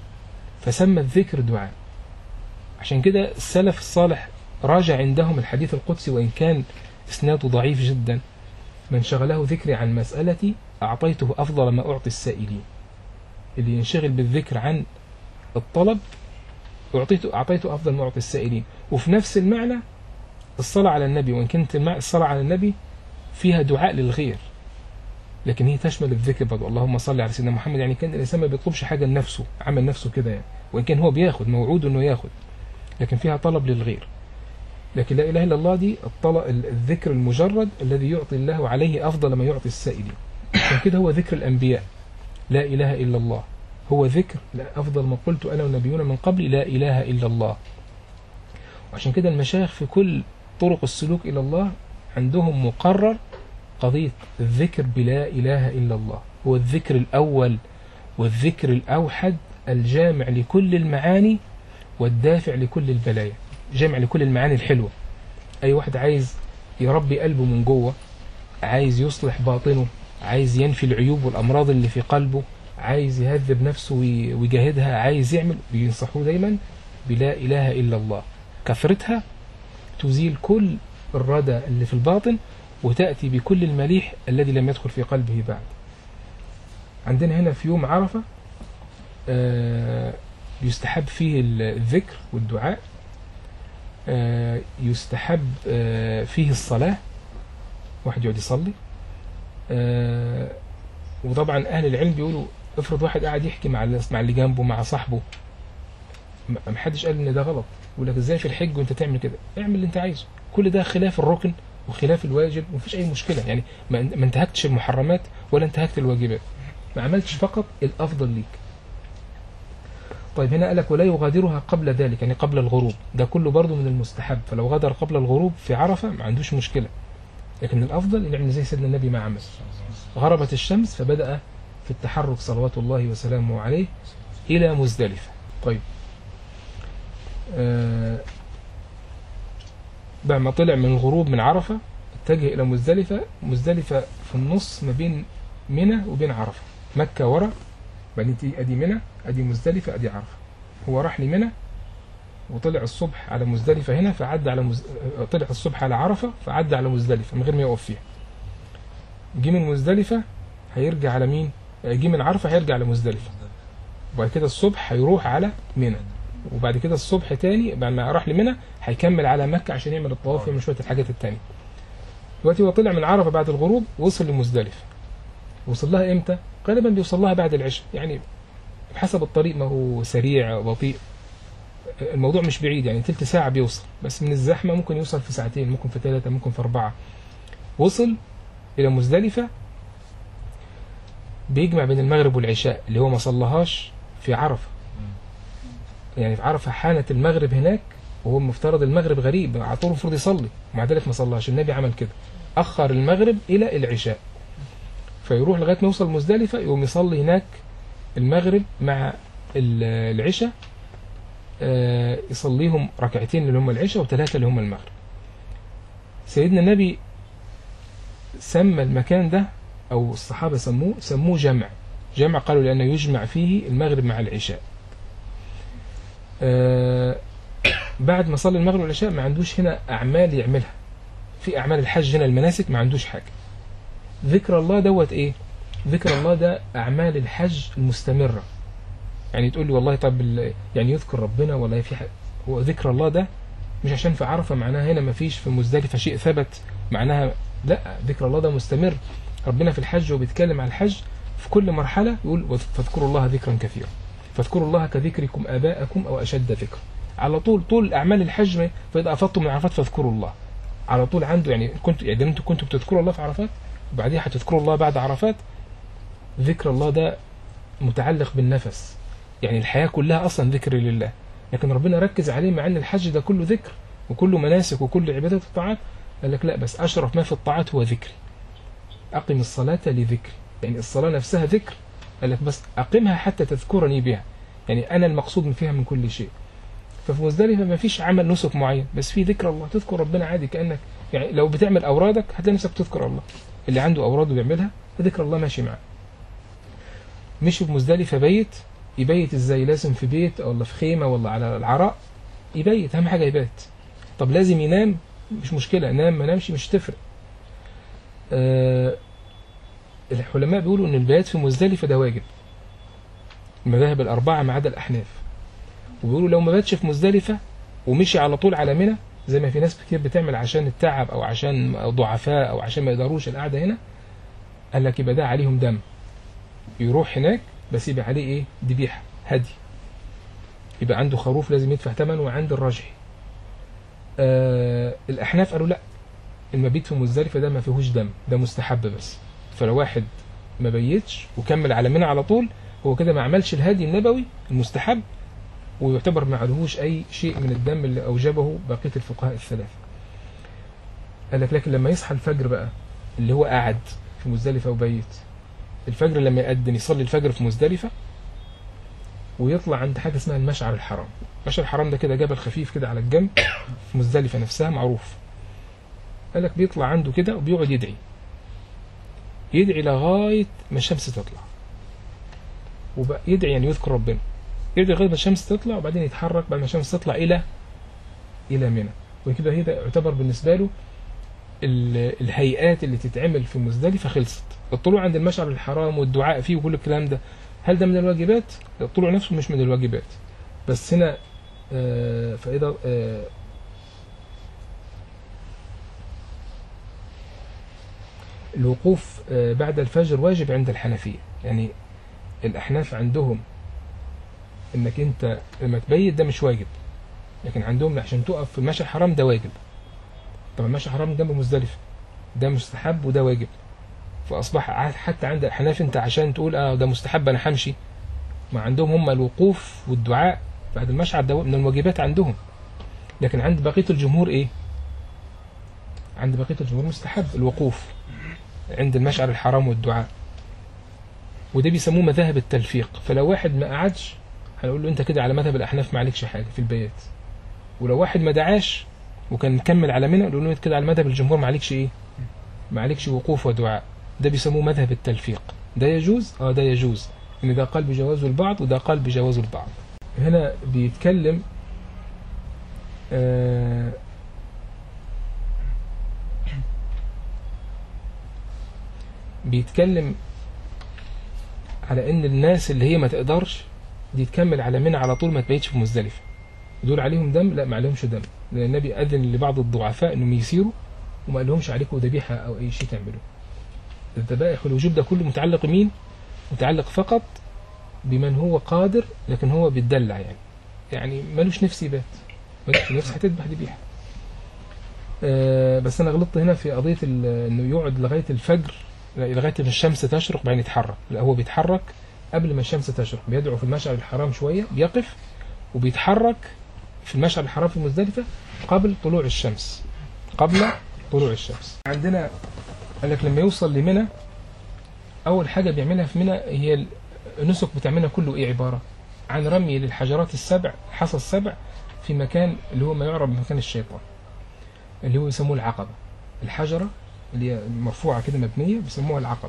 فسمى الذكر دعاء عشان كده السلف الصالح راجع عندهم الحديث القدسي وإن كان إسناده ضعيف جدا من شغله ذكري عن مسألتي أعطيته أفضل ما أعطي السائلين اللي ينشغل بالذكر عن الطلب أعطيته أعطيته أفضل ما أعطي السائلين وفي نفس المعنى الصلاة على النبي وإن كانت المع- الصلاة على النبي فيها دعاء للغير لكن هي تشمل الذكر برضه اللهم صل على سيدنا محمد يعني كان الانسان ما بيطلبش حاجه لنفسه عمل نفسه كده يعني وان كان هو بياخد موعود انه ياخد لكن فيها طلب للغير لكن لا اله الا الله دي الطلب الذكر المجرد الذي يعطي الله عليه افضل ما يعطي السائلين عشان كده هو ذكر الانبياء لا اله الا الله هو ذكر لا افضل ما قلت انا والنبيون من قبلي لا اله الا الله وعشان كده المشايخ في كل طرق السلوك الى الله عندهم مقرر قضية الذكر بلا إله إلا الله هو الذكر الأول والذكر الأوحد الجامع لكل المعاني والدافع لكل البلايا جامع لكل المعاني الحلوة أي واحد عايز يربي قلبه من جوه عايز يصلح باطنه عايز ينفي العيوب والأمراض اللي في قلبه عايز يهذب نفسه وي- ويجاهدها عايز يعمل بينصحوه دايما بلا إله إلا الله كثرتها تزيل كل الردى اللي في الباطن وتأتي بكل المليح الذي لم يدخل في قلبه بعد عندنا هنا في يوم عرفة آه، يستحب فيه الذكر والدعاء آه، يستحب آه، فيه الصلاة واحد يقعد يصلي آه، وطبعا أهل العلم بيقولوا افرض واحد قاعد يحكي مع اللي- مع اللي جنبه مع صاحبه ما ما حدش قال ان ده غلط يقول لك ازاي في الحج وانت تعمل كده اعمل اللي انت عايزه كل ده خلاف الركن وخلاف الواجب ومفيش اي مشكله يعني ما ما انتهكتش المحرمات ولا انتهكت الواجبات ما عملتش فقط الافضل ليك طيب هنا قالك ولا يغادرها قبل ذلك يعني قبل الغروب ده كله برضه من المستحب فلو غادر قبل الغروب في عرفه ما عندوش مشكله لكن الافضل اللي يعمل زي سيدنا النبي ما عمل غربت الشمس فبدا في التحرك صلوات الله وسلامه عليه الى مزدلفه طيب آه بعد ما طلع من الغروب من عرفه اتجه الى مزدلفه مزدلفه في النص ما بين منى وبين عرفه مكه ورا بعدين تيجي ادي منى ادي مزدلفه ادي عرفه هو راح لمنى وطلع الصبح على مزدلفه هنا فعدى على مز... آه، طلع الصبح على عرفه فعدى على مزدلفه من غير ما يقف فيها جه من مزدلفه هيرجع على مين آه، جه من عرفه هيرجع على مزدلفه وبعد كده الصبح هيروح على منى وبعد كده الصبح تاني بعد ما راح لمنى هيكمل على مكة عشان يعمل الطواف ويعمل شوية الحاجات التانية دلوقتي هو طلع من عرفة بعد الغروب وصل لمزدلفة وصل لها امتى؟ غالبا بيوصل لها بعد العشاء يعني حسب الطريق ما هو سريع أو بطيء الموضوع مش بعيد يعني تلت ساعة بيوصل بس من الزحمة ممكن يوصل في ساعتين ممكن في ثلاثة ممكن في أربعة وصل إلى مزدلفة بيجمع بين المغرب والعشاء اللي هو ما صلىهاش في عرفة يعني في عرفة حانت المغرب هناك وهو المفترض المغرب غريب على طول المفروض يصلي ومع ذلك ما صلاش النبي عمل كده أخر المغرب إلى العشاء فيروح لغاية ما يوصل مزدلفة يقوم يصلي هناك المغرب مع ال- العشاء آه، يصليهم ركعتين اللي هم العشاء وثلاثة اللي هم المغرب سيدنا النبي سمى المكان ده أو الصحابة سموه سموه جمع جمع قالوا لأنه يجمع فيه المغرب مع العشاء آه، بعد ما صلي المغرب والعشاء ما عندوش هنا أعمال يعملها في أعمال الحج هنا المناسك ما عندوش حاجة ذكر الله دوت إيه ذكر الله ده أعمال الحج المستمرة يعني تقول لي والله طب ال- يعني يذكر ربنا ولا في حاجة هو ذكر الله ده مش عشان في عرفة معناها هنا ما فيش في مزدلفة شيء ثبت معناها لا ذكر الله ده مستمر ربنا في الحج وبيتكلم عن الحج في كل مرحلة يقول فاذكروا الله ذكرا كثيرا فاذكروا الله كذكركم آباءكم أو أشد ذكرا على طول طول أعمال الحج ما- فإذا أفضتم من عرفات فاذكروا الله على طول عنده يعني كنت يعني انتوا كنتوا بتذكروا الله في عرفات وبعديها هتذكروا الله بعد عرفات ذكر الله ده متعلق بالنفس يعني الحياة كلها أصلا ذكر لله لكن ربنا ركز عليه مع أن الحج ده كله ذكر وكله مناسك وكل عبادات الطاعات قال لك لا بس أشرف ما في الطاعات هو ذكري أقم الصلاة لذكري يعني الصلاة نفسها ذكر قال لك بس أقمها حتى تذكرني بها يعني أنا المقصود من فيها من كل شيء ففي مزدلفة ما فيش عمل نسك معين بس في ذكر الله تذكر ربنا عادي كأنك يعني لو بتعمل أورادك هتلاقي نفسك تذكر الله اللي عنده أوراد وبيعملها ذكر الله ماشي معاه مشي في مزدلفة بيت يبيت ازاي لازم في بيت ولا في خيمة ولا على العراء يبيت أهم حاجة يبات طب لازم ينام مش مشكلة نام ما نامش مش تفرق آه العلماء بيقولوا ان البيات في مزدلفة ده واجب المذاهب الأربعة ما عدا الأحناف وبيقولوا لو ما باتش في مزدلفة ومشي على طول على منى زي ما في ناس كتير بتعمل عشان التعب أو عشان ضعفاء أو عشان ما يقدروش القعدة هنا قال لك يبقى ده عليهم دم يروح هناك بس يبقى عليه ايه ذبيحة هدي يبقى عنده خروف لازم يدفع ثمنه وعند الرجحي آه الأحناف قالوا لا المبيت في مزدلفة ده ما فيهوش دم ده مستحب بس فلو واحد ما بيتش وكمل على منى على طول هو كده ما عملش الهدي النبوي المستحب ويعتبر ما عليهوش أي شيء من الدم اللي أوجبه بقية الفقهاء الثلاثة قال لك لكن لما يصحى الفجر بقى اللي هو قاعد في مزدلفة وبيت الفجر لما يأذن يصلي الفجر في مزدلفة ويطلع عند حاجة اسمها المشعر الحرام المشعر الحرام ده كده جبل خفيف كده على الجنب في مزدلفة نفسها معروف قال لك بيطلع عنده كده وبيقعد يدعي يدعي لغاية ما الشمس تطلع وبقى يدعي يعني يذكر ربنا يدعي لغاية ما الشمس تطلع وبعدين يتحرك بعد ما الشمس تطلع إلى إلى منى وكده هذا يعتبر بالنسبة له ال- الهيئات اللي تتعمل في مزدلفة خلصت الطلوع عند المشعر الحرام والدعاء فيه وكل الكلام ده هل ده من الواجبات؟ الطلوع نفسه مش من الواجبات بس هنا آه، فإذا آه، الوقوف آه، بعد الفجر واجب عند الحنفية يعني الأحناف عندهم إنك أنت لما تبيت ده مش واجب لكن عندهم عشان تقف في المشعر الحرام ده واجب طب المشي حرام جنب مزدلفه ده مستحب وده واجب فاصبح ع- حتى عند الحناف انت عشان تقول اه ده مستحب انا همشي ما عندهم هم الوقوف والدعاء بعد المشعر ده من الواجبات عندهم لكن عند بقيه الجمهور ايه عند بقيه الجمهور مستحب الوقوف عند المشعر الحرام والدعاء وده بيسموه مذاهب التلفيق فلو واحد ما قعدش هنقول له انت كده على مذهب الاحناف ما عليكش حاجه في البيات ولو واحد ما دعاش وكان مكمل على منى نقول له انت كده على مذهب الجمهور ما عليكش ايه ما عليكش وقوف ودعاء ده بيسموه مذهب التلفيق ده يجوز اه ده يجوز ان ده قال بجواز البعض وده قال بجواز البعض هنا بيتكلم آه بيتكلم على ان الناس اللي هي ما تقدرش دي تكمل على منى على طول ما تبيتش في مزدلفه دول عليهم دم لا ما عليهمش دم لان النبي اذن لبعض الضعفاء انهم يسيروا وما قالهمش عليكم ذبيحه او اي شيء تعملوه الذبائح والوجوب ده كله متعلق مين متعلق فقط بمن هو قادر لكن هو بيتدلع يعني يعني ملوش نفس يبات ملوش نفس هتذبح ذبيحه آه بس انا غلطت هنا في قضيه ال- انه يقعد لغايه الفجر لغايه ما الشمس تشرق بعدين يتحرك لا هو بيتحرك قبل ما الشمس تشرق بيدعو في المشعر الحرام شويه بيقف وبيتحرك في المشعر الحرام في مزدلفه قبل طلوع الشمس قبل طلوع الشمس عندنا قال لك لما يوصل لمنى اول حاجه بيعملها في منى هي النسك بتاع منى كله ايه عباره عن رمي للحجرات السبع حصى السبع في مكان اللي هو ما يعرف بمكان الشيطان اللي هو يسموه العقبه الحجره اللي هي مرفوعه كده مبنيه بيسموها العقبه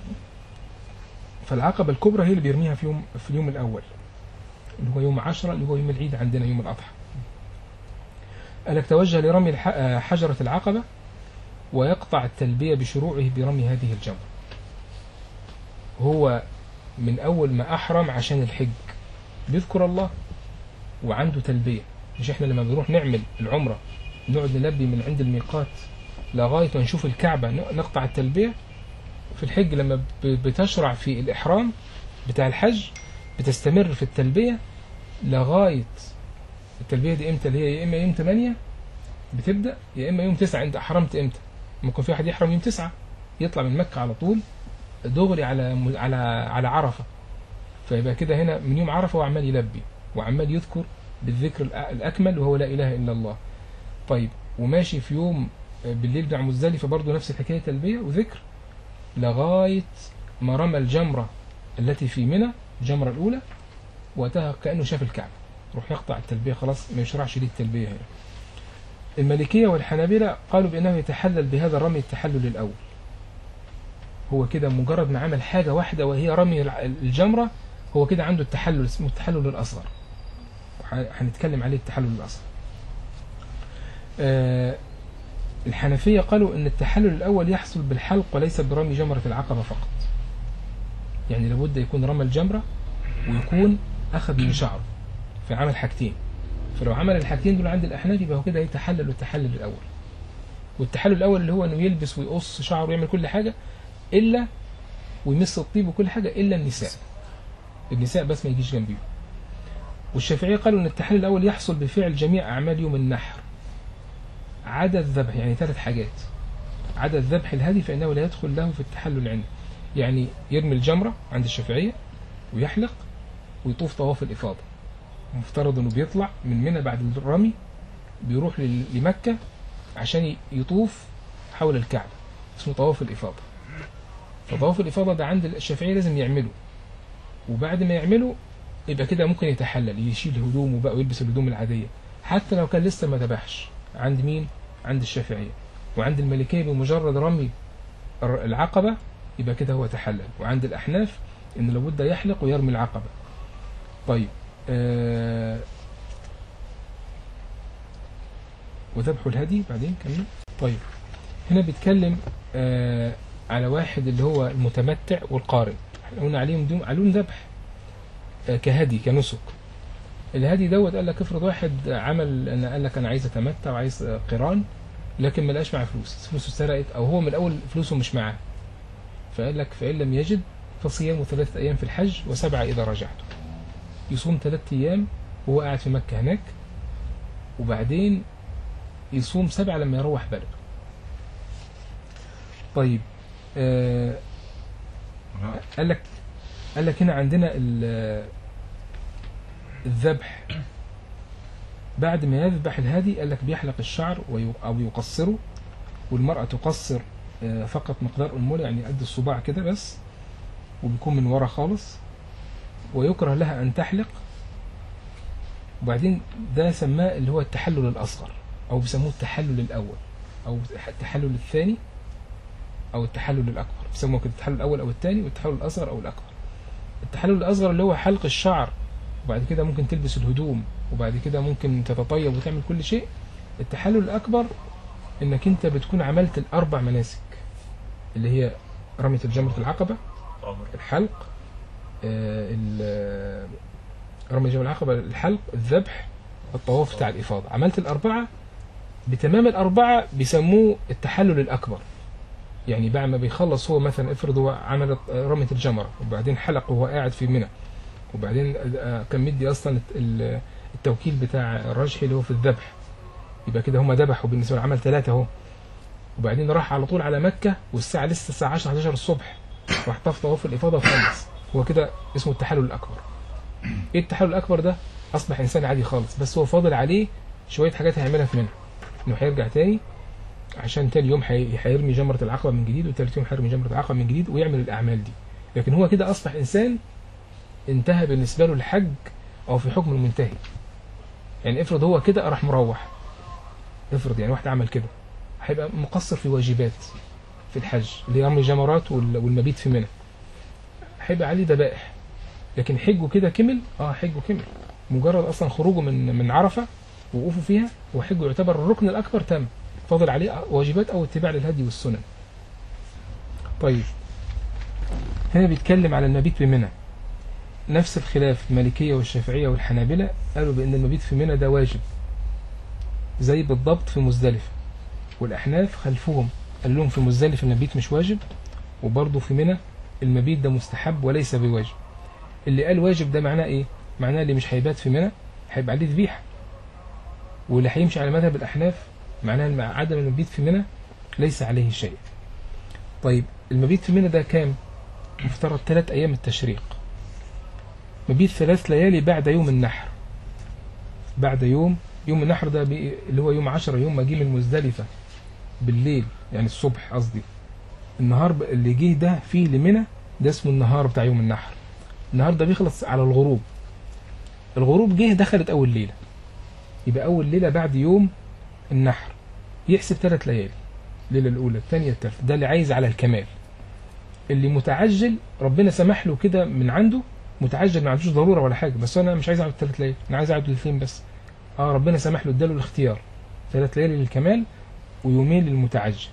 فالعقبه الكبرى هي اللي بيرميها في يوم في اليوم الاول اللي هو يوم عشرة اللي هو يوم العيد عندنا يوم الاضحى قال لك توجه لرمي الح- آه، حجره العقبه ويقطع التلبيه بشروعه برمي هذه الجمره هو من اول ما احرم عشان الحج بيذكر الله وعنده تلبيه مش احنا لما بنروح نعمل العمره نقعد نلبي من عند الميقات لغايه ما نشوف الكعبه ن- نقطع التلبيه في الحج لما ب- بتشرع في الاحرام بتاع الحج بتستمر في التلبيه لغايه التلبيه دي امتى اللي هي يا اما يوم 8 بتبدا يا اما يوم 9 انت احرمت امتى ممكن في واحد يحرم يوم 9 يطلع من مكه على طول دغري على م- على على عرفه فيبقى كده هنا من يوم عرفه هو عمال يلبي وعمال يذكر بالذكر الأ- الاكمل وهو لا اله الا الله طيب وماشي في يوم بالليل بتاع مزدلفه برضه نفس الحكايه تلبيه وذكر لغايه ما رمى الجمره التي في منى الجمره الاولى وقتها كانه شاف الكعبه روح يقطع التلبيه خلاص ما يشرعش ليه التلبيه هنا المالكيه والحنابله قالوا بانه يتحلل بهذا الرمي التحلل الاول هو كده مجرد ما عمل حاجه واحده وهي رمي الع- الجمره هو كده عنده التحلل اسمه التحلل الاصغر وح- هنتكلم عليه التحلل الاصغر آه، الحنفية قالوا أن التحلل الأول يحصل بالحلق وليس برمي جمرة العقبة فقط يعني لابد يكون رمى الجمرة ويكون أخذ من شعره فعمل حاجتين فلو عمل الحاجتين دول عند الأحناف يبقى هو كده يتحلل التحلل الأول والتحلل الأول اللي هو أنه يلبس ويقص شعره ويعمل كل حاجة إلا ويمس الطيب وكل حاجة إلا النساء النساء بس ما يجيش جنبيه والشافعية قالوا أن التحلل الأول يحصل بفعل جميع أعمال يوم النحر عدا الذبح يعني ثلاث حاجات عدا الذبح الهدي فإنه لا يدخل له في التحلل عنده يعني يرمي الجمرة عند الشافعية ويحلق ويطوف طواف الإفاضة مفترض أنه بيطلع من منى بعد الرمي بيروح لل- لمكة عشان ي- يطوف حول الكعبة اسمه طواف الإفاضة فطواف الإفاضة ده عند الشافعية لازم يعمله وبعد ما يعمله يبقى كده ممكن يتحلل يشيل هدومه بقى ويلبس الهدوم العادية حتى لو كان لسه ما ذبحش عند مين؟ عند الشافعية وعند المالكية بمجرد رمي الر- العقبة يبقى كده هو تحلل وعند الأحناف إن لابد يحلق ويرمي العقبة طيب آه وذبح الهدي بعدين كمل طيب هنا بيتكلم آه على واحد اللي هو المتمتع والقارن احنا قلنا عليهم دون عليهم ذبح آه كهدي كنسك الهدي دوت قال لك افرض واحد عمل انا قال لك انا عايز اتمتع وعايز آه، قران لكن ما لقاش معاه فلوس فلوسه اتسرقت او هو من الاول فلوسه مش معاه فقال لك فان لم يجد فصيام ثلاثة ايام في الحج وسبعة اذا رجعتم يصوم ثلاثة ايام وهو قاعد في مكة هناك وبعدين يصوم سبعة لما يروح بلده طيب آه قال لك قال لك هنا عندنا ال- الذبح بعد ما يذبح الهادي قال لك بيحلق الشعر وي- او يقصره والمرأة تقصر آه، فقط مقدار أنملة يعني قد الصباع كده بس وبيكون من ورا خالص ويكره لها أن تحلق وبعدين ده سماه اللي هو التحلل الأصغر أو بيسموه التحلل الأول أو التحلل الثاني أو التحلل الأكبر بيسموه كده التحلل الأول أو الثاني والتحلل الأصغر أو الأكبر التحلل الأصغر اللي هو حلق الشعر وبعد كده ممكن تلبس الهدوم وبعد كده ممكن تتطيب وتعمل كل شيء التحلل الأكبر إنك أنت بتكون عملت الأربع مناسك اللي هي رمية الجمرة العقبة عمر الحلق آه، ال- رمي جمل العقبة الحلق الذبح الطواف بتاع الإفاضة عملت الأربعة بتمام الأربعة بيسموه التحلل الأكبر يعني بعد ما بيخلص هو مثلا افرض هو عمل رمية الجمرة وبعدين حلق وهو قاعد في منى وبعدين آه، كان مدي أصلا ال- التوكيل بتاع الرجحي اللي هو في الذبح يبقى كده هما ذبحوا بالنسبة له عمل ثلاثة اهو وبعدين راح على طول على مكة والساعة لسه الساعة 10 11 الصبح راح طاف طواف الإفاضة وخلص هو كده اسمه التحلل الأكبر إيه التحلل الأكبر ده؟ أصبح إنسان عادي خالص بس هو فاضل عليه شوية حاجات هيعملها في منى إنه هيرجع تاني عشان تاني يوم هي- هيرمي جمرة العقبة من جديد وتالت يوم هيرمي جمرة العقبة من جديد ويعمل الأعمال دي لكن هو كده أصبح إنسان انتهى بالنسبة له الحج أو في حكم المنتهي يعني افرض هو كده راح مروح افرض يعني واحد عمل كده هيبقى مقصر في واجبات في الحج اللي هي رمي الجمرات وال- والمبيت في منى هيبقى عليه ذبائح لكن حجه كده كمل اه حجه كمل مجرد اصلا خروجه من من عرفه وقوفه فيها هو حجه يعتبر الركن الاكبر تم فاضل عليه واجبات او اتباع للهدي والسنن طيب هنا بيتكلم على المبيت بمنى نفس الخلاف المالكية والشافعية والحنابلة قالوا بأن المبيت في منى ده واجب زي بالضبط في مزدلفة والأحناف خلفهم قال لهم في مزدلفة المبيت مش واجب وبرضه في منى المبيت ده مستحب وليس بواجب اللي قال واجب ده معناه ايه معناه اللي مش هيبات في منى هيبقى عليه ذبيحة واللي هيمشي على مذهب الأحناف معناه إن مع عدم المبيت في منى ليس عليه شيء طيب المبيت في منى ده كام مفترض ثلاث أيام التشريق مبيت ثلاث ليالي بعد يوم النحر بعد يوم يوم النحر ده بي- اللي هو يوم عشرة يوم ما جه من مزدلفة بالليل يعني الصبح قصدي النهار ب- اللي جه ده فيه لمنى ده اسمه النهار بتاع يوم النحر النهار ده بيخلص على الغروب الغروب جه دخلت أول ليلة يبقى أول ليلة بعد يوم النحر يحسب ثلاث ليالي الليلة الأولى الثانية الثالثة ده اللي عايز على الكمال اللي متعجل ربنا سمح له كده من عنده متعجل ما عندوش ضروره ولا حاجه بس انا مش عايز اقعد ثلاث ليالي انا عايز اقعد ليلتين بس اه ربنا سمح له اداله الاختيار ثلاث ليالي للكمال ويومين للمتعجل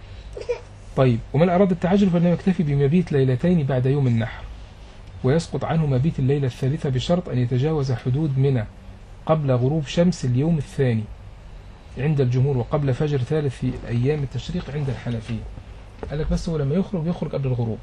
طيب ومن اراد التعجل فانه يكتفي بمبيت ليلتين بعد يوم النحر ويسقط عنه مبيت الليله الثالثه بشرط ان يتجاوز حدود منى قبل غروب شمس اليوم الثاني عند الجمهور وقبل فجر ثالث في ايام التشريق عند الحنفيه قال لك بس هو لما يخرج يخرج قبل الغروب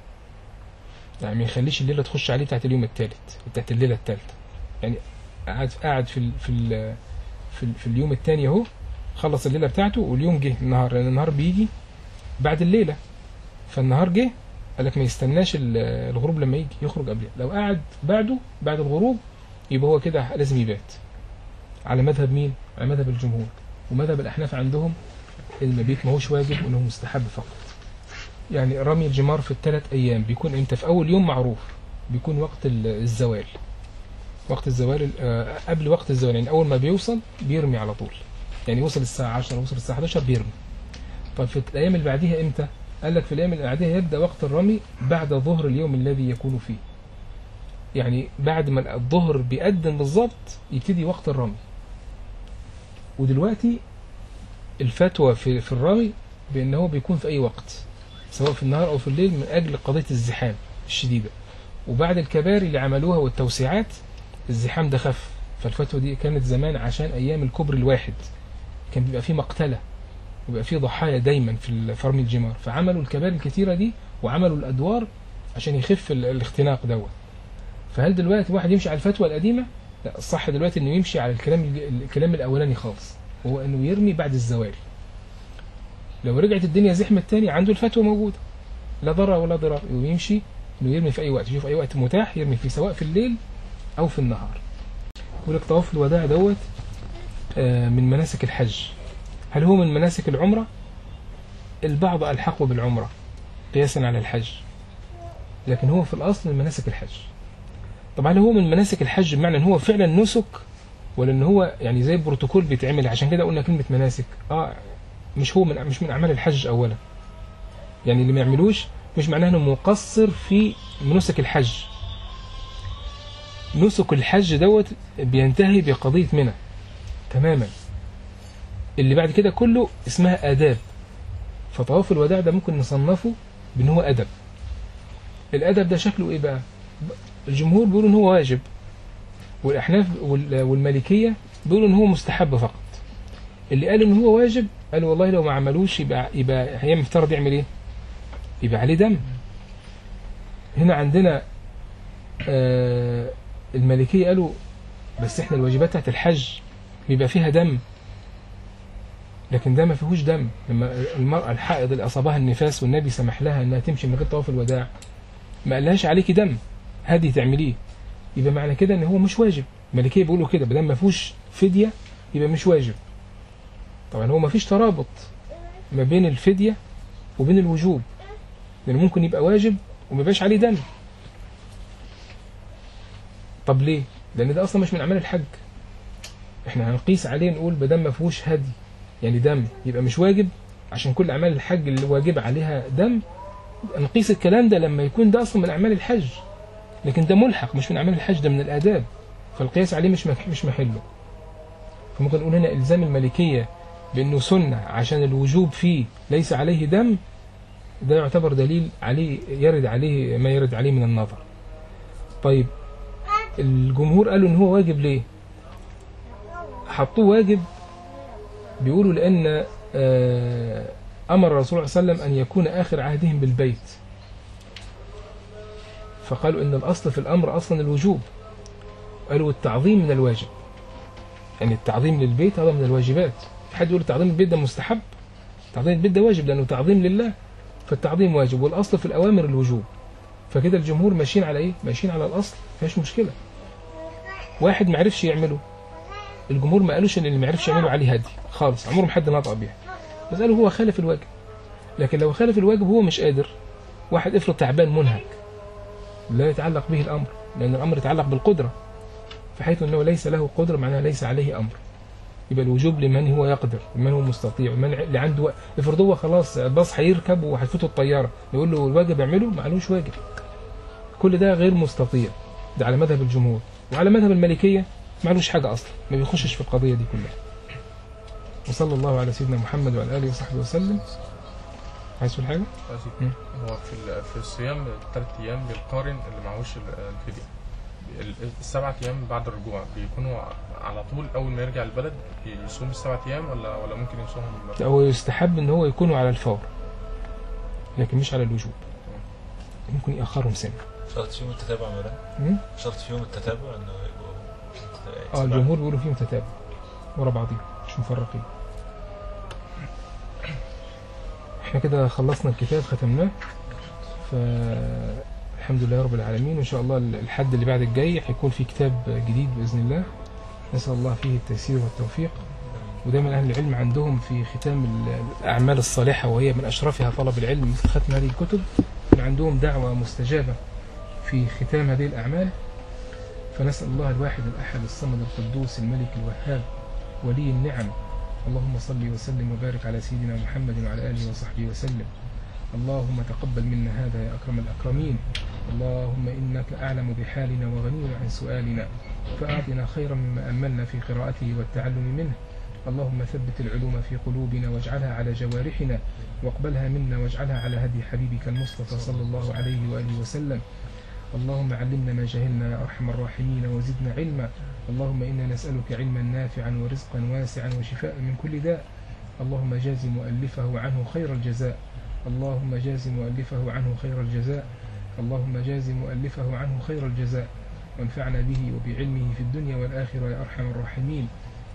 يعني ما يخليش الليله تخش عليه بتاعت اليوم الثالث بتاعت الليله الثالثه يعني قاعد قاعد في ال في ال في, ال في اليوم الثاني اهو خلص الليله بتاعته واليوم جه النهار لان النهار بيجي بعد الليله فالنهار جه قال لك ما يستناش ال- الغروب لما يجي يخرج قبلها لو قعد بعده بعد الغروب يبقى هو كده لازم يبات على مذهب مين على مذهب الجمهور ومذهب الاحناف عندهم المبيت ما هوش واجب وانه مستحب فقط يعني رمي الجمار في الثلاث ايام بيكون امتى في اول يوم معروف بيكون وقت ال- الزوال وقت الزوال آه، قبل وقت الزوال يعني اول ما بيوصل بيرمي على طول يعني وصل الساعه 10 وصل الساعه 11 بيرمي طيب في الايام اللي بعديها امتى قال لك في الايام اللي بعديها يبدا وقت الرمي بعد ظهر اليوم الذي يكون فيه يعني بعد ما الظهر بيأذن بالظبط يبتدي وقت الرمي ودلوقتي الفتوى في في الرمي بان هو بيكون في اي وقت سواء في النهار او في الليل من اجل قضيه الزحام الشديده وبعد الكباري اللي عملوها والتوسيعات الزحام ده خف فالفتوى دي كانت زمان عشان ايام الكبر الواحد كان بيبقى فيه مقتله وبيبقى فيه ضحايا دايما في ال- في رمي الجمار فعملوا الكباري الكتيره دي وعملوا الادوار عشان يخف ال- الاختناق دوت فهل دلوقتي واحد يمشي على الفتوى القديمه لا الصح دلوقتي انه يمشي على الكلام الج- الكلام الاولاني خالص وهو انه يرمي بعد الزوال لو رجعت الدنيا زحمة تاني عنده الفتوى موجودة لا ضرر ولا ضرار ويمشي انه يرمي في اي وقت يشوف اي وقت متاح يرمي فيه سواء في الليل او في النهار يقول لك طواف الوداع دوت آه، من مناسك الحج هل هو من مناسك العمرة البعض ألحقه بالعمرة قياسا على الحج لكن هو في الأصل من مناسك الحج طبعا هل هو من مناسك الحج بمعنى ان هو فعلا نسك ولا ان هو يعني زي بروتوكول بيتعمل عشان كده قلنا كلمة مناسك اه مش هو من مش من اعمال الحج اولا يعني اللي ما يعملوش مش معناه انه مقصر في منسك الحج نسك الحج دوت بينتهي بقضية منى تماما اللي بعد كده كله اسمها آداب فطواف الوداع ده ممكن نصنفه بان هو أدب الأدب ده شكله ايه بقى الجمهور بيقولوا ان هو واجب والأحناف وال- والمالكية بيقولوا ان هو مستحب فقط اللي قال ان هو واجب قال والله لو ما عملوش يبقى يبقى هيعمل مفترض يعمل ايه يبقى عليه دم هنا عندنا آه المالكية قالوا بس احنا الواجبات بتاعت الحج بيبقى فيها دم لكن ده ما فيهوش دم لما المرأة الحائض اللي أصابها النفاس والنبي سمح لها إنها تمشي من غير طواف الوداع ما قالهاش عليكي دم هدي تعمليه يبقى معنى كده إن هو مش واجب الملكية بيقولوا كده بدل ما فيهوش فدية يبقى مش واجب طبعا هو ما فيش ترابط ما بين الفدية وبين الوجوب لأنه ممكن يبقى واجب وما يبقاش عليه دم طب ليه؟ لأن ده أصلا مش من أعمال الحج احنا هنقيس عليه نقول بدل ما فيهوش هدي يعني دم يبقى مش واجب عشان كل اعمال الحج اللي واجب عليها دم نقيس الكلام ده لما يكون ده اصلا من اعمال الحج لكن ده ملحق مش من اعمال الحج ده من الاداب فالقياس عليه مش مك- مش محله فممكن نقول هنا الزام الملكيه بانه سنه عشان الوجوب فيه ليس عليه دم ده يعتبر دليل عليه يرد عليه ما يرد عليه من النظر طيب الجمهور قالوا ان هو واجب ليه حطوه واجب بيقولوا لأن آه، أمر الرسول صلى الله عليه وسلم أن يكون آخر عهدهم بالبيت فقالوا إن الأصل في الأمر أصلا الوجوب قالوا التعظيم من الواجب يعني التعظيم للبيت هذا من الواجبات في حد يقول تعظيم البيت ده مستحب تعظيم البيت ده واجب لأنه تعظيم لله فالتعظيم واجب والأصل في الأوامر الوجوب فكده الجمهور ماشيين على إيه؟ ماشيين على الأصل مفيهاش مشكلة واحد ما عرفش يعمله الجمهور ما قالوش ان اللي ما عرفش يعمله عليه هدي خالص عمرهم حد نطق بيها بس قالوا هو خالف الواجب لكن لو خالف الواجب هو مش قادر واحد افرض تعبان منهك لا يتعلق به الامر لان الامر يتعلق بالقدره فحيث انه ليس له قدره معناها ليس عليه امر يبقى الوجوب لمن هو يقدر لمن هو مستطيع لمن اللي عنده وقت. افرض هو خلاص الباص هيركب وهتفوته الطياره يقول له الواجب اعمله معلوش واجب كل ده غير مستطيع ده على مذهب الجمهور وعلى مذهب المالكيه معلوش حاجة أصلا ما بيخشش في القضية دي كلها وصلى الله على سيدنا محمد وعلى آله وصحبه وسلم عايز تقول حاجة؟ ماشي. هو في ال- في الصيام الثلاث ايام للقارن اللي معهوش ال- الفدية ال- السبعة ايام بعد الرجوع بيكونوا على طول اول ما يرجع البلد يصوم السبعة ايام ولا ولا ممكن يصومهم لا هو يستحب إن هو يكونوا على الفور لكن مش على الوجوب ممكن يأخرهم سنة شرط فيهم التتابع مرة مم؟ شرط فيهم التتابع انه يبقوا اه الجمهور بيقولوا فيه متتابع ورا بعضهم مش مفرقين احنا كده خلصنا الكتاب ختمناه فالحمد لله رب العالمين وان شاء الله الحد اللي بعد الجاي هيكون في كتاب جديد باذن الله نسال الله فيه التيسير والتوفيق ودايما اهل العلم عندهم في ختام ال- الاعمال الصالحه وهي من اشرفها طلب العلم مثل ختم هذه الكتب كان عندهم دعوه مستجابه في ختام هذه الاعمال فنسأل الله الواحد الأحد الصمد القدوس الملك الوهاب ولي النعم اللهم صل وسلم وبارك على سيدنا محمد وعلى آله وصحبه وسلم اللهم تقبل منا هذا يا أكرم الأكرمين اللهم إنك أعلم بحالنا وغني عن سؤالنا فأعطنا خيرا مما أملنا في قراءته والتعلم منه اللهم ثبت العلوم في قلوبنا واجعلها على جوارحنا واقبلها منا واجعلها على هدي حبيبك المصطفى صلى الله عليه وآله وسلم اللهم علمنا ما جهلنا يا أرحم الراحمين وزدنا علما اللهم إنا نسألك علما نافعا ورزقا واسعا وشفاء من كل داء اللهم جاز مؤلفه عنه خير الجزاء اللهم جاز مؤلفه عنه خير الجزاء اللهم جاز مؤلفه عنه خير الجزاء وانفعنا به وبعلمه في الدنيا والآخرة يا أرحم الراحمين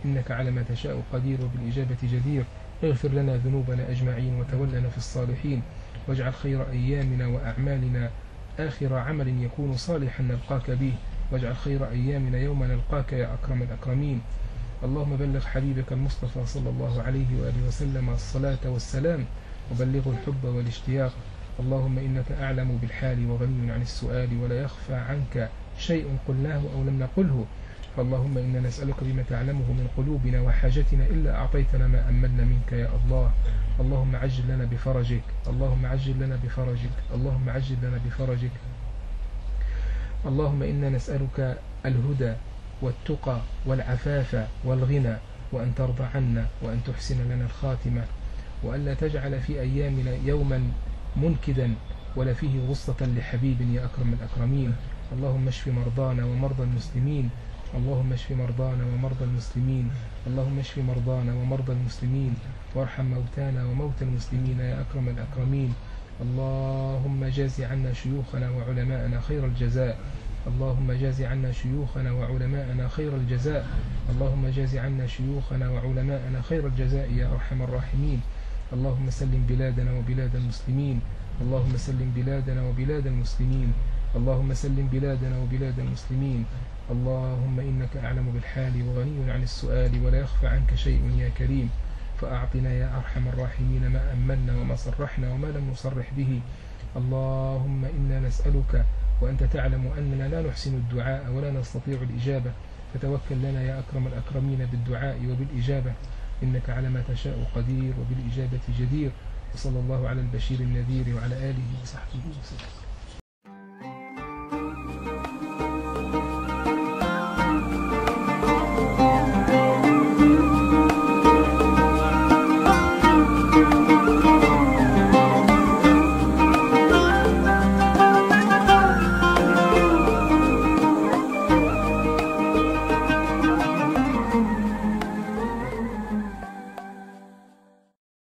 إنك على ما تشاء قدير وبالإجابة جدير اغفر لنا ذنوبنا أجمعين وتولنا في الصالحين واجعل خير أيامنا وأعمالنا آخر عمل يكون صالحا نلقاك به واجعل خير أيامنا يوم نلقاك يا أكرم الأكرمين اللهم بلغ حبيبك المصطفى صلى الله عليه وآله وسلم الصلاة والسلام وبلغه الحب والاشتياق اللهم إنك أعلم بالحال وغني عن السؤال ولا يخفى عنك شيء قلناه أو لم نقله فاللهم إنا نسألك بما تعلمه من قلوبنا وحاجتنا إلا أعطيتنا ما أملنا منك يا الله اللهم عجل لنا بفرجك اللهم عجل لنا بفرجك اللهم عجل لنا بفرجك اللهم إنا نسألك الهدى والتقى والعفاف والغنى وأن ترضى عنا وأن تحسن لنا الخاتمة وألا تجعل في أيامنا يوما منكدا ولا فيه غصة لحبيب يا أكرم الأكرمين اللهم اشف مرضانا ومرضى المسلمين اللهم اشف مرضانا ومرضى المسلمين اللهم اشف مرضانا ومرضى المسلمين وارحم موتانا وموتى المسلمين يا أكرم الأكرمين اللهم جاز عنا شيوخنا وعلماءنا خير الجزاء اللهم جاز عنا شيوخنا وعلماءنا خير الجزاء اللهم جاز عنا شيوخنا وعلماءنا خير الجزاء يا أرحم الراحمين اللهم سلم بلادنا وبلاد المسلمين اللهم سلم بلادنا وبلاد المسلمين اللهم سلم بلادنا وبلاد المسلمين اللهم إنك أعلم بالحال وغني عن السؤال ولا يخفى عنك شيء يا كريم فأعطنا يا أرحم الراحمين ما أمنا وما صرحنا وما لم نصرح به اللهم إنا نسألك وأنت تعلم أننا لا نحسن الدعاء ولا نستطيع الإجابة فتوكل لنا يا أكرم الأكرمين بالدعاء وبالإجابة إنك على ما تشاء قدير وبالإجابة جدير وصلى الله على البشير النذير وعلى آله وصحبه وسلم